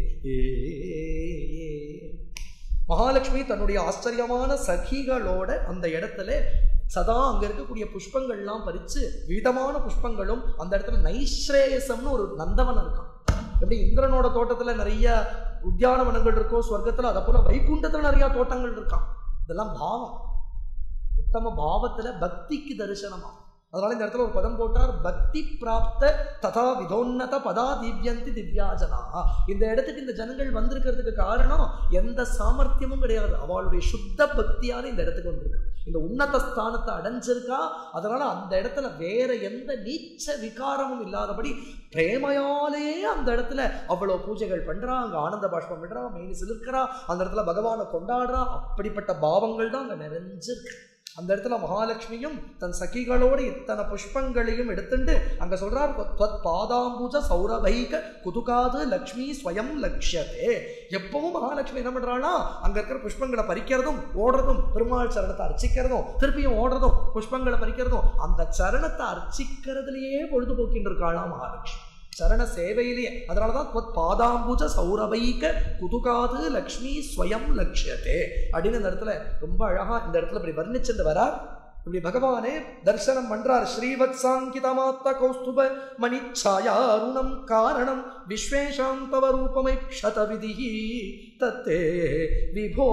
மகாலட்சுமி தன்னுடைய ஆச்சரியமான சகிகளோட அந்த இடத்துல சதா அங்க இருக்கக்கூடிய புஷ்பங்கள்லாம் பறிச்சு விதமான புஷ்பங்களும் அந்த இடத்துல நைஸ்ரேயசம்னு ஒரு நந்தவனம் இருக்கான் எப்படி இந்திரனோட தோட்டத்துல நிறைய உத்தியானவனங்கள் இருக்கோ சொர்க்கத்துல அதை போல வைகுண்டத்துல நிறைய தோட்டங்கள் இருக்கான் இதெல்லாம் பாவம் உத்தம பாவத்துல பக்திக்கு தரிசனமா அதனால இந்த இடத்துல ஒரு பதம் போட்டார் பக்தி பிராப்த ததா விதோன்னத பதா திவ்யந்தி திவ்யாஜனா இந்த இடத்துக்கு இந்த ஜனங்கள் வந்திருக்கிறதுக்கு காரணம் எந்த சாமர்த்தியமும் கிடையாது அவளுடைய சுத்த பக்தியால இந்த இடத்துக்கு வந்திருக்கா இந்த உன்னத ஸ்தானத்தை அடைஞ்சிருக்கா அதனால அந்த இடத்துல வேற எந்த நீச்ச விகாரமும் இல்லாதபடி பிரேமையாலே அந்த இடத்துல அவ்வளவு பூஜைகள் பண்றா அங்க ஆனந்த பாஷ்பம் விடுறா மெயின் சிலிர்க்கிறா அந்த இடத்துல பகவானை கொண்டாடுறா அப்படிப்பட்ட பாவங்கள் தான் அங்க நிறைஞ்சிருக்கு அந்த இடத்துல மகாலட்சுமியும் தன் சகிகளோடு இத்தனை புஷ்பங்களையும் எடுத்துட்டு அங்க சொல்றார் "त्वत् பாதாம்புஜ சௌரபைக குதுகாது லக்ஷ்மி ஸ்வயம் லக்ஷதே எப்பவும் மகாலட்சுமி என்ன பண்றாளா அங்க இருக்கிற புஷ்பங்களை பறிக்கிறதும் ஓடுறதும் பெருமாள் சரணத்தை அர்ச்சிக்கிறதும் திருப்பியும் ஓடுறதும் புஷ்பங்களை பறிக்கிறதும் அந்த சரணத்தை அர்ச்சிக்கிறதுலயே பொழுதுபோக்கின்னு இருக்காளாம் மகாலட்சுமி சரண சேவையிலேயே அதனாலதான் "त्वत् பாதாம்புஜ சௌரபைக குதுகாது லக்ஷ்மி ஸ்வயம் லக்ஷதே அப்படின்னு இந்த இடத்துல ரொம்ப அழகா இந்த இடத்துல இப்படி வர்ணிச்சுட்டு வரார் இப்படி பகவானே தரிசனம் பண்றார் ஸ்ரீவத்சாங்கிதமாத்த கௌஸ்துப மணிச்சாயாருணம் காரணம் விஸ்வேஷாம் தவ ரூபமை க்ஷத விதிஹி தத்தே விபோ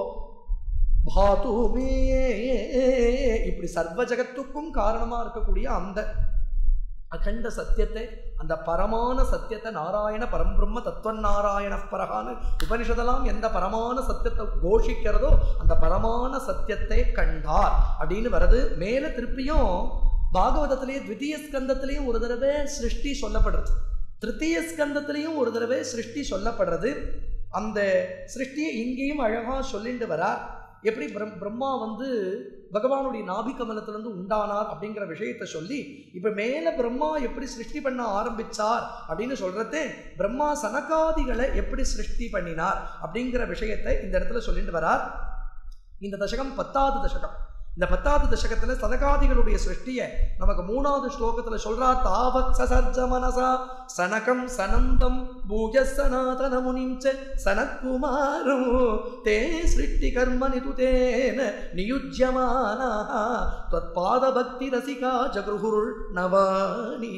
பாதுமே இப்படி சர்வ ஜகத்துக்கும் காரணமா இருக்கக்கூடிய அந்த அகண்ட சத்தியத்தை அந்த பரமான சத்தியத்தை நாராயண பரம்பிரம்ம தத்துவநாராயண பரகான்னு உபனிஷதெல்லாம் எந்த பரமான சத்தியத்தை கோஷிக்கிறதோ அந்த பரமான சத்தியத்தை கண்டார் அப்படின்னு வருது மேல திருப்பியும் பாகவதத்திலேயே த்விதீய ஸ்கந்தத்திலையும் ஒரு தடவை சிருஷ்டி சொல்லப்படுறது திருத்தீய ஸ்கந்தத்திலையும் ஒரு தடவை சிருஷ்டி சொல்லப்படுறது அந்த சிருஷ்டியை இங்கேயும் அழகா சொல்லிட்டு வரார் எப்படி பிரம் பிரம்மா வந்து பகவானுடைய நாபி கமலத்திலிருந்து உண்டானார் அப்படிங்கிற விஷயத்தை சொல்லி இப்ப மேல பிரம்மா எப்படி சிருஷ்டி பண்ண ஆரம்பிச்சார் அப்படின்னு சொல்றதே பிரம்மா சனகாதிகளை எப்படி சிருஷ்டி பண்ணினார் அப்படிங்கிற விஷயத்தை இந்த இடத்துல சொல்லிட்டு வரார் இந்த தசகம் பத்தாவது தசகம் இந்த பத்தாவது தசகத்துல சனகாதிகளுடைய சிருஷ்டிய நமக்கு மூணாவது ஸ்லோகத்துல சொல்றார் தாவத் சசர்ஜ மனசா சனகம் சனந்தம் பூஜ சனாதன முனிஞ்ச சனத்குமாரம் தே சிருஷ்டி கர்மணி துதேன நியுஜ்யமானா त्वत्पाद भक्ति रसिका जगृहुर् नवानी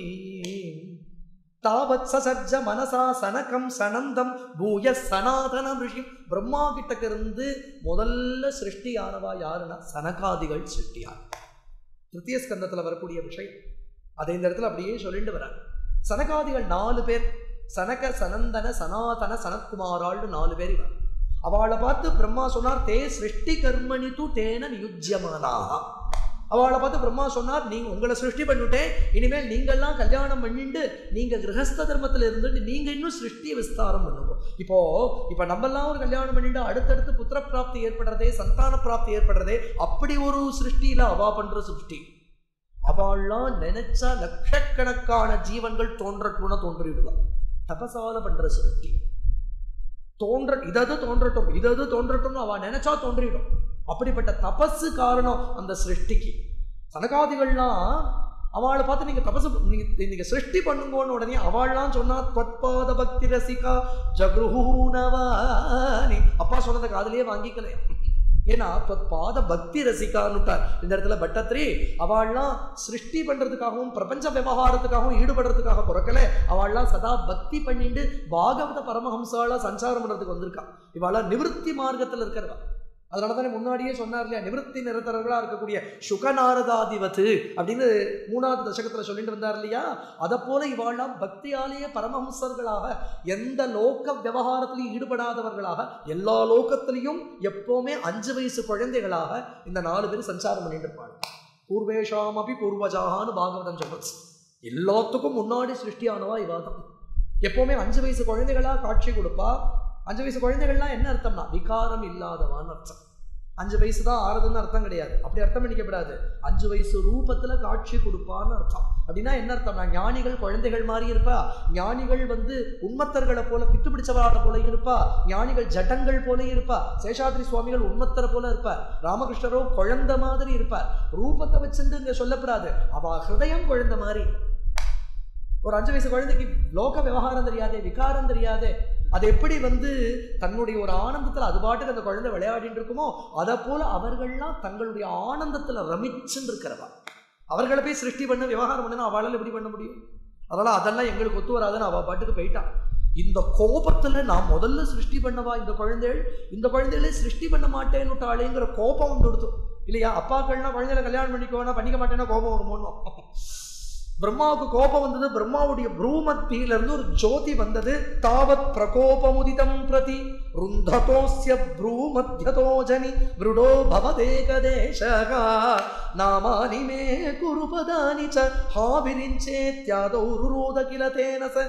தாவத் சசர்ஜ மனசா சனகம் சனந்தம் பூய சனாதன ரிஷி பிரம்மா கிட்டக்க இருந்து முதல்ல சிருஷ்டியானவா யாருன்னா சனகாதிகள் சிருஷ்டியார் திருத்திய ஸ்கந்தத்துல வரக்கூடிய விஷயம் அதை இந்த இடத்துல அப்படியே சொல்லிட்டு வரார் சனகாதிகள் நாலு பேர் சனக சனந்தன சனாதன சனத்குமாராள்னு நாலு பேர் இவர் அவளை பார்த்து பிரம்மா சொன்னார் தே சிருஷ்டி கர்மணி து தேன நியுஜ்யமானா அவளை பார்த்து பிரம்மா சொன்னார் நீங்க உங்களை சிருஷ்டி பண்ணிட்டேன் இனிமேல் நீங்கள்லாம் கல்யாணம் பண்ணிட்டு நீங்க கிரகஸ்த தர்மத்துல இருந்துட்டு நீங்க இன்னும் சிருஷ்டி விஸ்தாரம் பண்ணுவோம் இப்போ இப்ப நம்மெல்லாம் ஒரு கல்யாணம் பண்ணிட்டு அடுத்தடுத்து புத்திர பிராப்தி ஏற்படுறதே சந்தான பிராப்தி ஏற்படுறதே அப்படி ஒரு சிருஷ்டியில அவா பண்ற சிருஷ்டி அவள்லாம் நினைச்சா லட்சக்கணக்கான ஜீவன்கள் தோன்றட்டும்னு தோன்றிவிடுவா தபசால பண்ற சிருஷ்டி தோன்ற இதது தோன்றட்டும் இதது தோன்றட்டும்னு அவ நினைச்சா தோன்றிடும் அப்படிப்பட்ட தபசு காரணம் அந்த சிருஷ்டிக்கு சனகாதிகள்லாம் அவளை பார்த்து நீங்க தபசு நீங்க நீங்க சிருஷ்டி பண்ணுங்கன்னு உடனே அவள்லாம் சொன்னா தொற்பாத பக்தி ரசிகா ஜக்ருஹூனவானி அப்பா சொன்னதை காதலியே வாங்கிக்கல ஏன்னா தொற்பாத பக்தி ரசிகான்னுட்டார் இந்த இடத்துல பட்டத்ரி அவள்லாம் சிருஷ்டி பண்றதுக்காகவும் பிரபஞ்ச விவகாரத்துக்காகவும் ஈடுபடுறதுக்காக பிறக்கல அவள்லாம் சதா பக்தி பண்ணிட்டு பாகவத பரமஹம்சாலா சஞ்சாரம் பண்றதுக்கு வந்திருக்கா இவாள நிவிருத்தி மார்க்கத்துல இருக்கிறவா அதனால தானே முன்னாடியே சொன்னார் இல்லையா நிவர்த்தி நிரந்தரர்களா இருக்கக்கூடிய சுகநாரதாதிபத்து அப்படின்னு மூணாவது தசகத்துல சொல்லிட்டு வந்தார் இல்லையா அதை போல இவாள்லாம் பக்தியாலேயே பரமஹம்சர்களாக எந்த லோக விவகாரத்திலையும் ஈடுபடாதவர்களாக எல்லா லோகத்திலையும் எப்பவுமே அஞ்சு வயசு குழந்தைகளாக இந்த நாலு பேர் சஞ்சாரம் பண்ணிட்டு இருப்பாங்க பூர்வேஷாம் அபி பூர்வஜாகான்னு பாகவதம் சொல்றது எல்லாத்துக்கும் முன்னாடி சிருஷ்டியானவா இவாதான் எப்பவுமே அஞ்சு வயசு குழந்தைகளா காட்சி கொடுப்பா அஞ்சு வயசு குழந்தைகள்லாம் என்ன அர்த்தம்னா விகாரம் இல்லாதவான்னு அர்த்தம் அஞ்சு வயசு தான் ஆறுதுன்னு அர்த்தம் கிடையாது அப்படி அர்த்தம் பண்ணிக்கப்படாது அஞ்சு வயசு ரூபத்துல காட்சி கொடுப்பான்னு அர்த்தம் அப்படின்னா என்ன அர்த்தம்னா ஞானிகள் குழந்தைகள் மாதிரி இருப்பா ஞானிகள் வந்து உண்மத்தர்களை போல பித்து பிடிச்சவராட போல இருப்பா ஞானிகள் ஜட்டங்கள் போல இருப்பா சேஷாத்ரி சுவாமிகள் உண்மத்தரை போல இருப்பார் ராமகிருஷ்ணரோ குழந்தை மாதிரி இருப்பார் ரூபத்தை வச்சிருந்து இங்க சொல்லப்படாது அவ ஹிருதயம் குழந்தை மாதிரி ஒரு அஞ்சு வயசு குழந்தைக்கு லோக விவகாரம் தெரியாதே விகாரம் தெரியாதே அது எப்படி வந்து தன்னுடைய ஒரு ஆனந்தத்துல அது பாட்டுக்கு அந்த குழந்தை விளையாடிட்டு இருக்குமோ அதை போல அவர்கள்லாம் தங்களுடைய ஆனந்தத்துல ரமிச்சுன்னு இருக்கிறவா அவர்களை போய் சிருஷ்டி பண்ண விவகாரம் பண்ணணும் அவளால் எப்படி பண்ண முடியும் அதனால அதெல்லாம் எங்களுக்கு ஒத்து வராதுன்னு அவ பாட்டுக்கு போயிட்டான் இந்த கோபத்துல நான் முதல்ல சிருஷ்டி பண்ணவா இந்த குழந்தைகள் இந்த குழந்தைகளே சிருஷ்டி பண்ண மாட்டேன்னுட்டாளேங்கிற கோபம் வந்து கொடுத்தோம் இல்லையா அப்பாக்கள்னா குழந்தைகளை கல்யாணம் பண்ணிக்கோனா பண்ணிக்க மாட்டேன்னா கோபம் வருமோன்னு பிரம்மாவுக்கு கோபம் வந்தது பிரம்மாவுடைய ப்ரூமத்தியில இருந்து ஒரு ஜோதி வந்தது தாவத் பிரகோபமுதிதம் பிரதி ருந்ததோஸ்ய ப்ரூமத்யதோ ஜனி மிருடோ பவதேகதேசகா நாமானி மே குருபதானி ச ஹாவிரிஞ்சேத்யாதௌ ருரோத கில தேன ச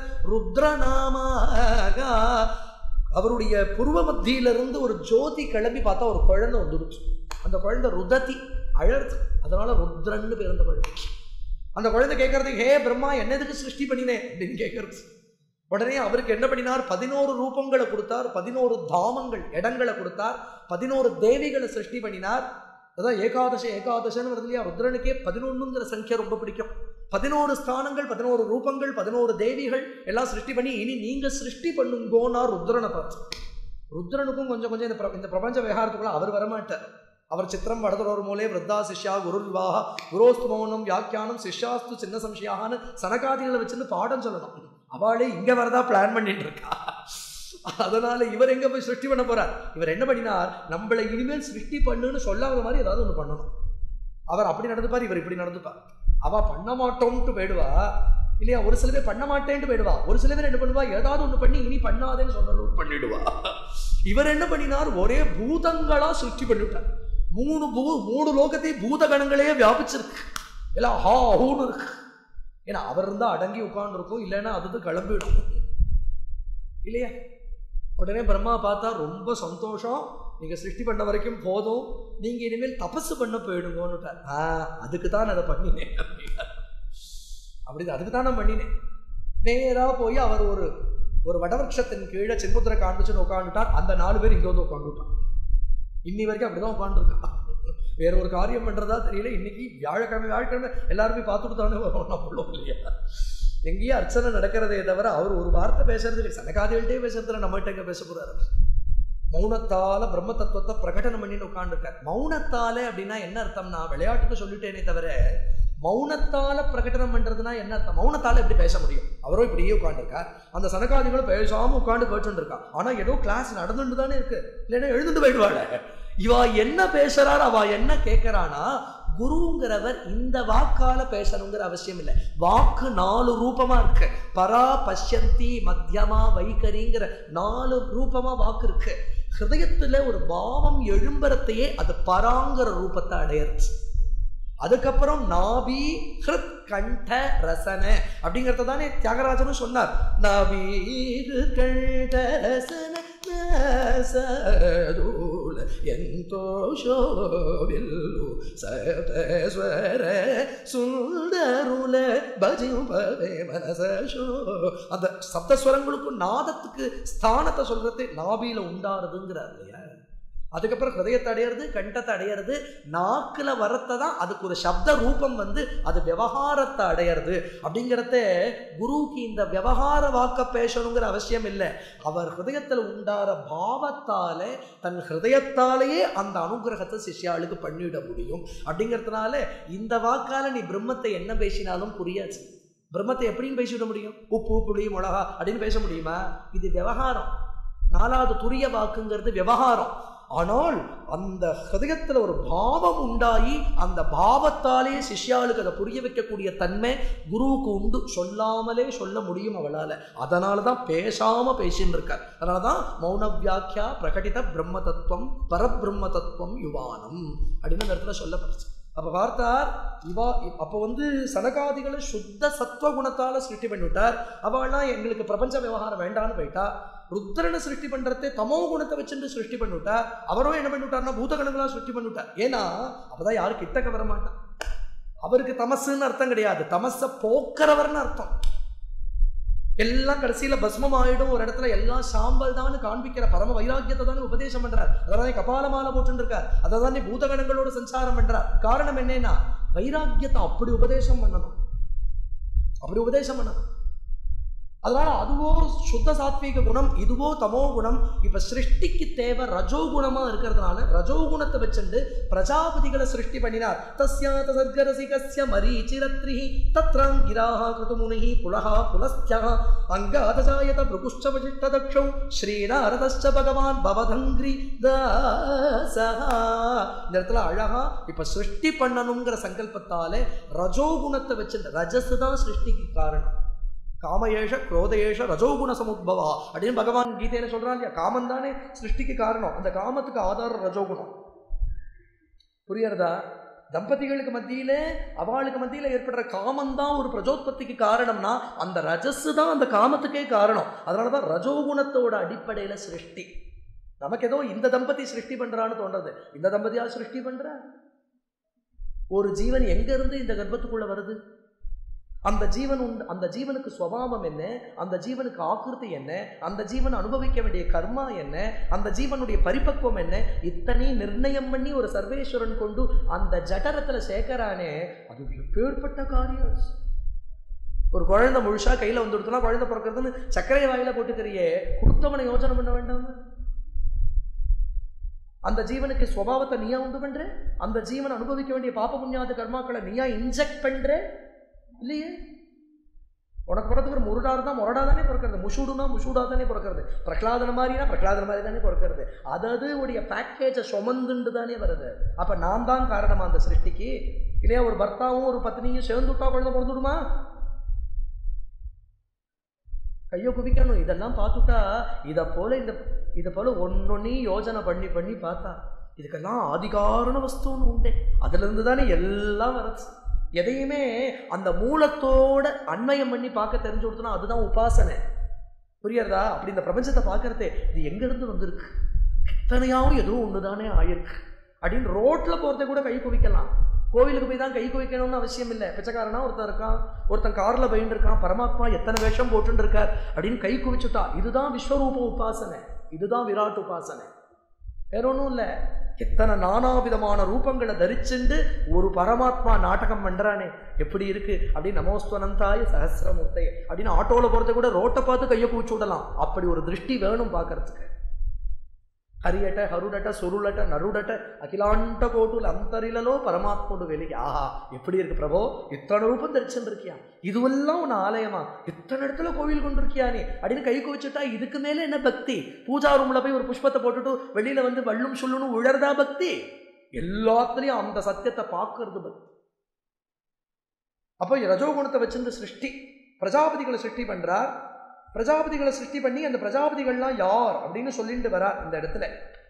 ருத்ரநாமாகா அவருடைய புருவ மத்தியிலிருந்து ஒரு ஜோதி கிளம்பி பார்த்தா ஒரு குழந்தை வந்துருச்சு அந்த குழந்தை ருதத்தி அழறது அதனால ருத்ரன்னு பேர் அந்த குழந்தை அந்த குழந்தை கேட்கறதுக்கு ஹே பிரம்மா என்ன எதுக்கு சிருஷ்டி பண்ணினேன் அப்படின்னு கேட்கறது உடனே அவருக்கு என்ன பண்ணினார் பதினோரு ரூபங்களை கொடுத்தார் பதினோரு தாமங்கள் இடங்களை கொடுத்தார் பதினோரு தேவிகளை சிருஷ்டி பண்ணினார் அதான் ஏகாதச ஏகாதசன்னு வருது இல்லையா ருத்ரனுக்கே பதினொன்னுங்கிற சங்கியா ரொம்ப பிடிக்கும் பதினோரு ஸ்தானங்கள் பதினோரு ரூபங்கள் பதினோரு தேவிகள் எல்லாம் சிருஷ்டி பண்ணி இனி நீங்க சிருஷ்டி பண்ணுங்கோனார் ருத்ரனை பார்த்து ருத்ரனுக்கும் கொஞ்சம் கொஞ்சம் இந்த பிர- இந்த பிரபஞ்ச விவகாரத்துக்குள்ள அவர் வரமாட்டார் அவர் சித்திரம் வடதொரு மூலே விருத்தா சிஷ்யா குரு விவாக குரோஸ்து மௌனம் வியாக்கியானம் சிஷ்யாஸ்து சின்ன சம்சயான்னு சனகாதிகளை வச்சிருந்து பாடம் சொல்லணும் அவளே இங்க வரதா பிளான் பண்ணிட்டு இருக்கா அதனால இவர் எங்க போய் சிருஷ்டி பண்ண போறார் இவர் என்ன பண்ணினார் நம்மளை இனிமேல் சிருஷ்டி பண்ணுன்னு சொல்லாத மாதிரி ஏதாவது ஒண்ணு பண்ணணும் அவர் அப்படி நடந்துப்பார் இவர் இப்படி நடந்துப்பார் அவ பண்ண மாட்டோம்ட்டு போயிடுவா இல்லையா ஒரு சில பேர் பண்ண மாட்டேன்ட்டு போயிடுவா ஒரு சில பேர் என்ன பண்ணுவா ஏதாவது ஒண்ணு பண்ணி இனி பண்ணாதேன்னு சொன்னது பண்ணிடுவா இவர் என்ன பண்ணினார் ஒரே பூதங்களா சிருஷ்டி பண்ணிவிட்டார் மூணு பூ மூணு லோகத்தையும் பூத கணங்களே வியாபிச்சிருக்கு எல்லாம் ஹா ஹூன்னு இருக்கு ஏன்னா அவர் இருந்தா அடங்கி உட்கார்ந்துருக்கும் இல்லைன்னா அது கிளம்பிடும் இல்லையா உடனே பிரம்மா பார்த்தா ரொம்ப சந்தோஷம் நீங்க சிருஷ்டி பண்ண வரைக்கும் போதும் நீங்க இனிமேல் தபசு பண்ண போயிடுங்கன்னுட்டார் ஆ அதுக்கு தான் அதை பண்ணினேன் அப்படின்னார். அப்படி அதுக்கு தான் நான் பண்ணினேன் நேரா போய் அவர் ஒரு ஒரு வடவருஷத்தின் கீழே செம்புத்திர காண்பிச்சுன்னு உட்காந்துட்டார் அந்த நாலு பேர் இங்க வந்து உட்காந்துட்டான் இன்னி வரைக்கும் அப்படிதான் உட்காந்துருக்கான் வேற ஒரு காரியம் பண்றதா தெரியல இன்னைக்கு வியாழக்கிழமை வியாழக்கிழமை எல்லாருமே பார்த்துட்டு தானே வரும் நம்மளும் இல்லையா எங்கேயும் அர்ச்சனை நடக்கிறதே தவிர அவர் ஒரு வார்த்தை பேசுறது இல்லை சனகாதிகள்கிட்டே பேசுறதுல நம்மகிட்ட எங்க பேச போறாரு மௌனத்தால பிரம்ம தத்துவத்தை பிரகடனம் பண்ணிட்டு உட்காந்துருக்கார் மௌனத்தால அப்படின்னா என்ன அர்த்தம்னா விளையாட்டுக்கு சொல்லிட்டேனே தவிர மௌனத்தால பிரகடனம் பண்றதுனா என்ன அர்த்தம் மௌனத்தால எப்படி பேச முடியும் அவரும் இப்படியே உட்காந்துருக்கார் அந்த சனகாதிகளும் பேசாம உட்காந்து கேட்டு இருக்கா ஆனா ஏதோ கிளாஸ் நடந்துட்டு தானே இருக்கு இல்லைன்னா எழுந்துட்டு போயிடுவாள் இவா என்ன பேசுறார் அவ என்ன கேட்கறானா குருங்கிறவர் இந்த வாக்கால பேசணுங்கிற அவசியம் இல்லை வாக்கு நாலு ரூபமா இருக்கு பரா பஷ்யந்தி மத்தியமா வைகரிங்கிற நாலு ரூபமா வாக்கு இருக்கு ஹிருதயத்துல ஒரு பாவம் எழும்புறத்தையே அது பராங்கிற ரூபத்தை அடையிறது அதுக்கப்புறம் நாபி ஹிருத் கண்ட ரசன அப்படிங்கறத தானே தியாகராஜனும் சொன்னார் நாபி ஹிருத் கண்ட ரசன సూల ఎంతో శోభిల్లు సప్తస్వర சுந்தருல பஜிம்பவே மனச ஷோ அந்த சப்தஸ்வரங்களுக்கும் நாதத்துக்கு ஸ்தானத்தை சொல்றது நாபியில உண்டாருதுங்கிறார் இல்லையா அதுக்கப்புறம் ஹிருதயத்தை அடையிறது கண்டத்தை அடையிறது நாக்குல வரத்தை தான் அதுக்கு ஒரு சப்த ரூபம் வந்து அது விவகாரத்தை அடையிறது அப்படிங்கிறத குருவுக்கு இந்த விவகார வாக்க பேசணுங்கிற அவசியம் இல்லை அவர் ஹிருதயத்தில் உண்டார பாவத்தாலே தன் ஹிருதயத்தாலேயே அந்த அனுகிரகத்தை சிஷ்யாளுக்கு பண்ணிட முடியும் அப்படிங்கிறதுனால இந்த வாக்கால நீ பிரம்மத்தை என்ன பேசினாலும் புரியாது பிரம்மத்தை எப்படியும் பேசிவிட முடியும் உப்பு புளி மிளகா அப்படின்னு பேச முடியுமா இது விவகாரம் நாலாவது துரிய வாக்குங்கிறது விவகாரம் ஆனால் அந்த ஹிருதயத்துல ஒரு பாவம் உண்டாகி அந்த பாவத்தாலே சிஷ்யாளுக்கு அதை புரிய வைக்கக்கூடிய தன்மை குருவுக்கு உண்டு சொல்லாமலே சொல்ல முடியும் அவளால அதனால தான் பேசாம பேசின்னு இருக்கார் அதனால தான் மௌன வியாக்கியா பிரகடித பிரம்ம தத்துவம் பரபிரம்ம தத்துவம் யுவானம் அப்படின்னு அந்த இடத்துல சொல்லப்படுச்சு அப்ப பார்த்தார் இவா அப்ப வந்து சனகாதிகளை சுத்த சத்துவ குணத்தால சிருஷ்டி பண்ணிவிட்டார் அவள்லாம் எங்களுக்கு பிரபஞ்ச விவகாரம் வேண்டான்னு போயிட்டா ருத்ரனை சிருஷ்டி பண்றதே தமோ குணத்தை வச்சுட்டு சிருஷ்டி பண்ணிவிட்டா அவரும் என்ன பண்ணிவிட்டார்னா பூதகணங்களா சிருஷ்டி பண்ணிவிட்டார் ஏன்னா அப்பதான் யாரும் கிட்டக்க வர மாட்டான் அவருக்கு தமசுன்னு அர்த்தம் கிடையாது தமச போக்குறவர்னு அர்த்தம் எல்லாம் கடைசியில பஸ்மம் ஆயிடும் ஒரு இடத்துல எல்லாம் சாம்பல் தான் காண்பிக்கிற பரம வைராக்கியத்தை தானே உபதேசம் பண்றார் அதான் கபால மாலை போட்டு இருக்கார் அதை தானே பூதகணங்களோட சஞ்சாரம் பண்றார் காரணம் என்னன்னா வைராக்கியத்தை அப்படி உபதேசம் பண்ணணும் அப்படி உபதேசம் பண்ணணும் அதனால அதுவோ சுத்த சாத்வீக குணம் இதுவோ தமோ குணம் இப்ப சிருஷ்டிக்கு தேவை ரஜோகுணமா இருக்கிறதுனால ரஜோகுணத்தை வச்சுண்டு பிரஜாபதிகளை சிருஷ்டி பண்ணினார் தஸ்யாத சர்க்கரசிகஸ்ய மரீச்சிரத்ரி தத்ராங்கிராக கிருதுமுனிஹி புலஹா புலஸ்தியா அங்காதஜாயத பிருகுஷ்ட வசிஷ்ட தக்ஷௌ ஸ்ரீநாரதஸ்ச பகவான் பவதங்கிரி தாசஹா இந்த இடத்துல அழகா இப்ப சிருஷ்டி பண்ணணுங்கிற சங்கல்பத்தாலே ரஜோகுணத்தை வச்சு ரஜஸ் தான் சிருஷ்டிக்கு காரணம் காமயேஷ குரோதயேஷ ரஜோகுண சமுத்பவா அப்படின்னு பகவான் கீதையில சொல்றான் இல்லையா காமன் தானே சிருஷ்டிக்கு காரணம் அந்த காமத்துக்கு ஆதாரம் ரஜோகுணம் புரியறதா தம்பதிகளுக்கு மத்தியில அவளுக்கு மத்தியில ஏற்படுற காமம் தான் ஒரு பிரஜோத்பத்திக்கு காரணம்னா அந்த ரஜஸ் தான் அந்த காமத்துக்கே காரணம் அதனாலதான் ரஜோகுணத்தோட அடிப்படையில சிருஷ்டி நமக்கு ஏதோ இந்த தம்பதி சிருஷ்டி பண்றான்னு தோன்றது இந்த தம்பதியா சிருஷ்டி பண்ற ஒரு ஜீவன் எங்க இருந்து இந்த கர்ப்பத்துக்குள்ள வருது அந்த ஜீவன் உண்டு அந்த ஜீவனுக்கு சுவாவம் என்ன அந்த ஜீவனுக்கு ஆக்கிருதி என்ன அந்த ஜீவன் அனுபவிக்க வேண்டிய கர்மா என்ன அந்த ஜீவனுடைய பரிபக்குவம் என்ன இத்தனை நிர்ணயம் பண்ணி ஒரு சர்வேஸ்வரன் கொண்டு அந்த ஜடரத்துல சேர்க்கறானே அது எப்பேற்பட்ட காரியம் ஒரு குழந்தை முழுசா கையில வந்து கொடுத்தனா குழந்தை பிறக்கிறதுன்னு சர்க்கரை வாயில போட்டுக்கிறியே கொடுத்தவனை யோசனை பண்ண வேண்டாமா அந்த ஜீவனுக்கு சுவாவத்தை நீயா உண்டு பண்ற அந்த ஜீவன் அனுபவிக்க வேண்டிய பாப புண்ணியாத கர்மாக்களை நீயா இன்ஜெக்ட் பண்ற இல்லையே உனக்கு பிறத்துக்கிற முருடா இருந்தா முரடா தானே பிறக்கிறது முஷூடுனா முஷூடா தானே பிறக்கிறது பிரகலாதன மாதிரினா பிரகலாதன மாதிரி தானே பிறக்கிறது அது உடைய பேக்கேஜை சுமந்துண்டு தானே வருது அப்ப நான் தான் காரணமா அந்த சிருஷ்டிக்கு இல்லையா ஒரு பர்த்தாவும் ஒரு பத்னியும் சேர்ந்து விட்டா குழந்தை பிறந்துடுமா கையை குவிக்கணும் இதெல்லாம் பார்த்துட்டா இதை போல இந்த இதை போல ஒன்னொன்னையும் யோஜனை பண்ணி பண்ணி பார்த்தா இதுக்கெல்லாம் ஆதிகாரண வஸ்துன்னு உண்டே அதுல இருந்து தானே எல்லாம் வருது எதையுமே அந்த மூலத்தோட அண்மயம் பண்ணி பார்க்க தெரிஞ்சு கொடுத்தோம்னா அதுதான் உபாசனை புரியறதா அப்படி இந்த பிரபஞ்சத்தை பார்க்கறதே இது எங்கிருந்து வந்திருக்கு இத்தனையாவும் ஏதோ ஒண்ணுதானே ஆயிருக்கு அப்படின்னு ரோட்ல போறதை கூட கை குவிக்கலாம் கோவிலுக்கு போய் தான் கை குவிக்கணும்னு அவசியம் இல்லை பிச்சைக்காரனா ஒருத்தன் இருக்கான் ஒருத்தன் கார்ல போயிட்டு இருக்கான் பரமாத்மா எத்தனை வேஷம் போட்டுட்டு இருக்கார் அப்படின்னு கை குவிச்சுட்டா இதுதான் விஸ்வரூப உபாசனை இதுதான் விராட் உபாசனை வேற ஒன்றும் இல்லை எத்தனை நானாவிதமான ரூபங்களை தரிச்சுண்டு ஒரு பரமாத்மா நாடகம் பண்றானே எப்படி இருக்கு அப்படின்னு நமோஸ்வனந்தாய சஹசிரமூர்த்தைய அப்படின்னு ஆட்டோல போறதை கூட ரோட்டை பார்த்து கையை குவிச்சு விடலாம் அப்படி ஒரு திருஷ்டி வேணும் பார்க்கறதுக்கு హరియట హరుడట సురులట నరుడట అఖిలాంట కోటుల అంతరిలలో పరమాత్ముడు వెలిగి ఆహా எப்படி இருக்கு பிரபோ இத்தனை ரூபம் தரிச்சுருக்கியா இதுவெல்லாம் உன் ஆலயமா இத்தனை இடத்துல கோவில் கொண்டிருக்கியா நீ அப்படின்னு கை குவிச்சுட்டா இதுக்கு மேல என்ன பக்தி பூஜா ரூம்ல போய் ஒரு புஷ்பத்தை போட்டுட்டு வெளியில வந்து வள்ளும் சொல்லுன்னு உழறதா பக்தி எல்லாத்துலயும் அந்த சத்தியத்தை பார்க்கறது பக்தி அப்போ ரஜோகுணத்தை வச்சிருந்த சிருஷ்டி பிரஜாபதிகளை சிருஷ்டி பண்றார் பிரஜாபதிகளை சிருஷ்டி பண்ணி அந்த பிரஜாபதிகள்லாம் யார் அப்படின்னு சொல்லிட்டு வரார் இந்த இடத்துல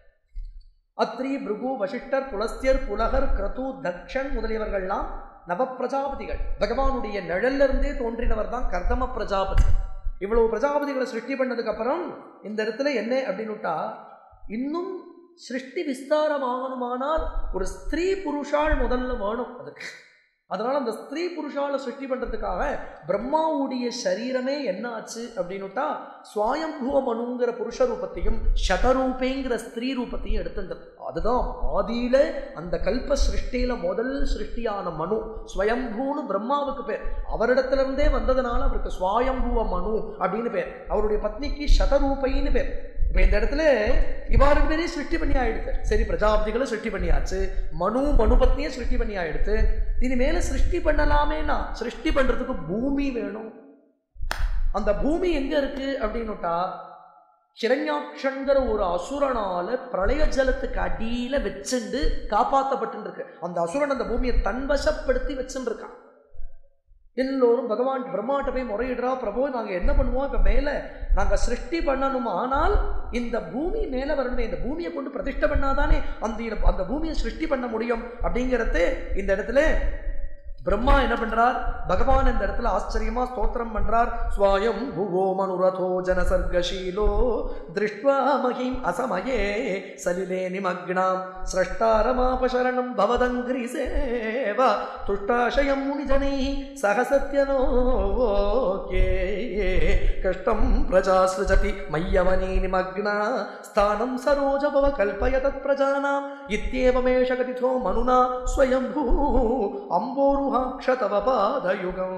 அத்ரி பிருகு வசிஷ்டர் புலஸ்தியர் புலகர் கிரது தக்ஷன் முதலியவர்கள்லாம் நவ பிரஜாபதிகள் பகவானுடைய நிழல்ல இருந்தே தோன்றினவர் தான் கர்தம பிரஜாபதி இவ்வளவு பிரஜாபதிகளை சிருஷ்டி பண்ணதுக்கு அப்புறம் இந்த இடத்துல என்ன அப்படின்னுட்டா இன்னும் சிருஷ்டி விஸ்தாரமாகணுமானால் ஒரு ஸ்திரீ புருஷால் முதல்ல வேணும் அதுக்கு அதனால அந்த ஸ்திரீ புருஷால சிருஷ்டி பண்றதுக்காக பிரம்மாவுடைய சரீரமே என்ன ஆச்சு அப்படின்னுட்டா சுவாயம்புவ மனுங்கிற புருஷ ரூபத்தையும் சதரூபேங்கிற ஸ்திரீ ரூபத்தையும் எடுத்துட்டது அதுதான் ஆதியில அந்த கல்ப சிருஷ்டியில முதல் சிருஷ்டியான மனு ஸ்வயம்பூன்னு பிரம்மாவுக்கு பேர் அவரிடத்துல இருந்தே வந்ததுனால அவருக்கு சுவாயம்புவ மனு அப்படின்னு பேர் அவருடைய பத்னிக்கு சதரூபைன்னு பேர் இப்ப இந்த இடத்துல இவ்வாறு பேரே சிருஷ்டி பண்ணி ஆயிடுது சரி பிரஜாபதிகளை சிருஷ்டி பண்ணியாச்சு மனு மனுபத்னியை சிருஷ்டி பண்ணி ஆயிடுத்து இனிமேல சிருஷ்டி பண்ணலாமேனா சிருஷ்டி பண்றதுக்கு பூமி வேணும் அந்த பூமி எங்க இருக்கு அப்படின்னுட்டா ஹிரண்யாட்சங்கிற ஒரு அசுரனால பிரளய ஜலத்துக்கு அடியில வச்சுண்டு காப்பாத்தப்பட்டு இருக்கு அந்த அசுரன் அந்த பூமியை தன்வசப்படுத்தி வச்சுட்டு இருக்கான் எல்லோரும் பகவான் பிரம்மாட்ட போய் முறையிடுறா பிரபு நாங்க என்ன பண்ணுவோம் இப்ப மேல நாங்க சிருஷ்டி பண்ணணும் ஆனால் இந்த பூமி மேல வரணுமே இந்த பூமியை கொண்டு பிரதிஷ்டை பண்ணாதானே அந்த அந்த பூமியை சிருஷ்டி பண்ண முடியும் அப்படிங்கிறது இந்த இடத்துல பிரம்மா என்ன பண்றார் பகவான் இந்த இடத்துல ஆச்சரியமா ஸ்தோத்திரம் பண்றார் ஸ்வயம் புவோ மனுரதோ ஜனசர்கசீலோ திருஷ்டுவா மகிம் அசமயே சலிலே நிமக்னாம் சிரஷ்டாரமாபசரணம் பவதங்கிரி சேவா துஷ்டாசயம் முனிஜனை சகசத்யனோகே கஷ்டம் பிரஜா சிருஜதி மய்யவனி நிமக்னா ஸ்தானம் சரோஜபவ கல்பய தத் பிரஜானாம் இत्येवमेष कथितो मनुना स्वयम्भू अम्बोरुह மோகாட்ச தவ பாதயுகம்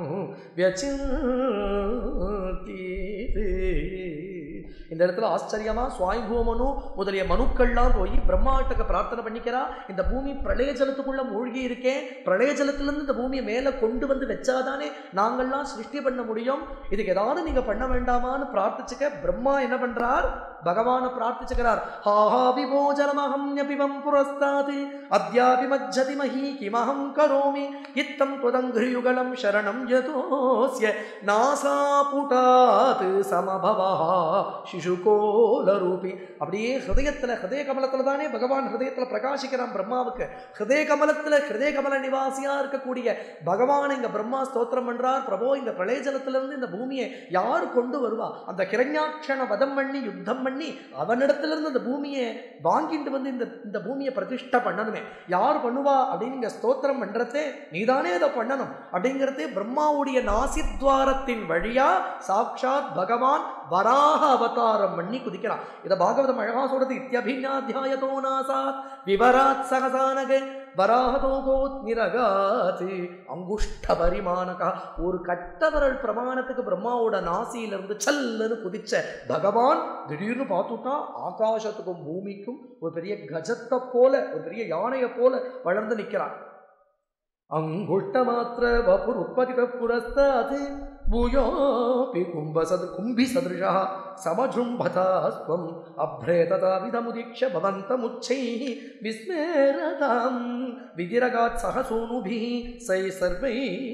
வியச்சிந்தீது இந்த இடத்துல ஆச்சரியமா சுவாய்பூமனு முதலிய மனுக்கள்லாம் போய் பிரம்மாட்டக்க பிரார்த்தனை பண்ணிக்கிறா இந்த பூமி பிரளய ஜலத்துக்குள்ள மூழ்கி இருக்கேன் பிரளய ஜலத்திலிருந்து இந்த பூமியை மேலே கொண்டு வந்து வச்சாதானே நாங்கள்லாம் சிருஷ்டி பண்ண முடியும் இதுக்கு ஏதாவது நீங்க பண்ண வேண்டாமான்னு பிரார்த்திச்சுக்க பிரம்மா என்ன பண்றார் பகவானை பிரார்த்திச்சுக்கிறார் ஹாஹா விமோஜனமகம் யபிவம் புரஸ்தாது அத்யாபி மஜ்ஜதி மஹி கிமஹம் கரோமி இத்தம் துவதங்கிரியுகலம் சரணம் யதோஸ்ய நாசாபுடாத் சமபவா சிசுகோலரூபி அப்படியே ஹிருதயத்துல ஹிருதய கமலத்துல தானே பகவான் ஹிருதயத்துல பிரகாசிக்கிறான் பிரம்மாவுக்கு ஹிருதய கமலத்துல ஹிருதய கமல நிவாசியா இருக்கக்கூடிய பகவான் இங்க பிரம்மா ஸ்தோத்திரம் பண்றார் பிரபோ இந்த பிரளய ஜலத்திலிருந்து இந்த பூமியை யார் கொண்டு வருவா அந்த கிரண்யாட்சண வதம் பண்ணி யுத்தம் பண்ணி அவனிடத்திலிருந்து இந்த பூமியை வாங்கிட்டு வந்து இந்த இந்த பூமியை பிரதிஷ்டை பண்ணணுமே யார் பண்ணுவா அப்படின்னு இங்க ஸ்தோத்திரம் பண்றதே நீதானே அதை பண்ணணும் அப்படிங்கிறதே பிரம்மாவுடைய நாசித்வாரத்தின் வழியா சாட்சாத் பகவான் வராக அவதாரம் பண்ணி குதிக்கிறான் இதை பாகவதம் அழகா சொல்றது இத்தியபிஞாத்தியாயதோ நாசாத் விவராத் சகசானக வராகதோ கோத் நிரகாது அங்குஷ்ட பரிமானகா ஒரு கட்டவரல் பிரமாணத்துக்கு பிரம்மாவோட நாசியிலிருந்து சல்லுன்னு குதிச்ச பகவான் திடீர்னு பார்த்துட்டா ஆகாசத்துக்கும் பூமிக்கும் ஒரு பெரிய கஜத்தை போல ஒரு பெரிய யானையை போல வளர்ந்து நிற்கிறான் அங்குஷ்ட மாத்திர வபுர் உற்பத்தித புரஸ்தாது பூயோபி கும்பசது கும்பி சதிருஷா சமஜும்பதாஸ்வம் அப்ரேததாவிதமுதீக்ஷ பவந்தமுச்சை விஸ்மேரதாம் விதிரகாத் சகசோனுபி சை சர்வை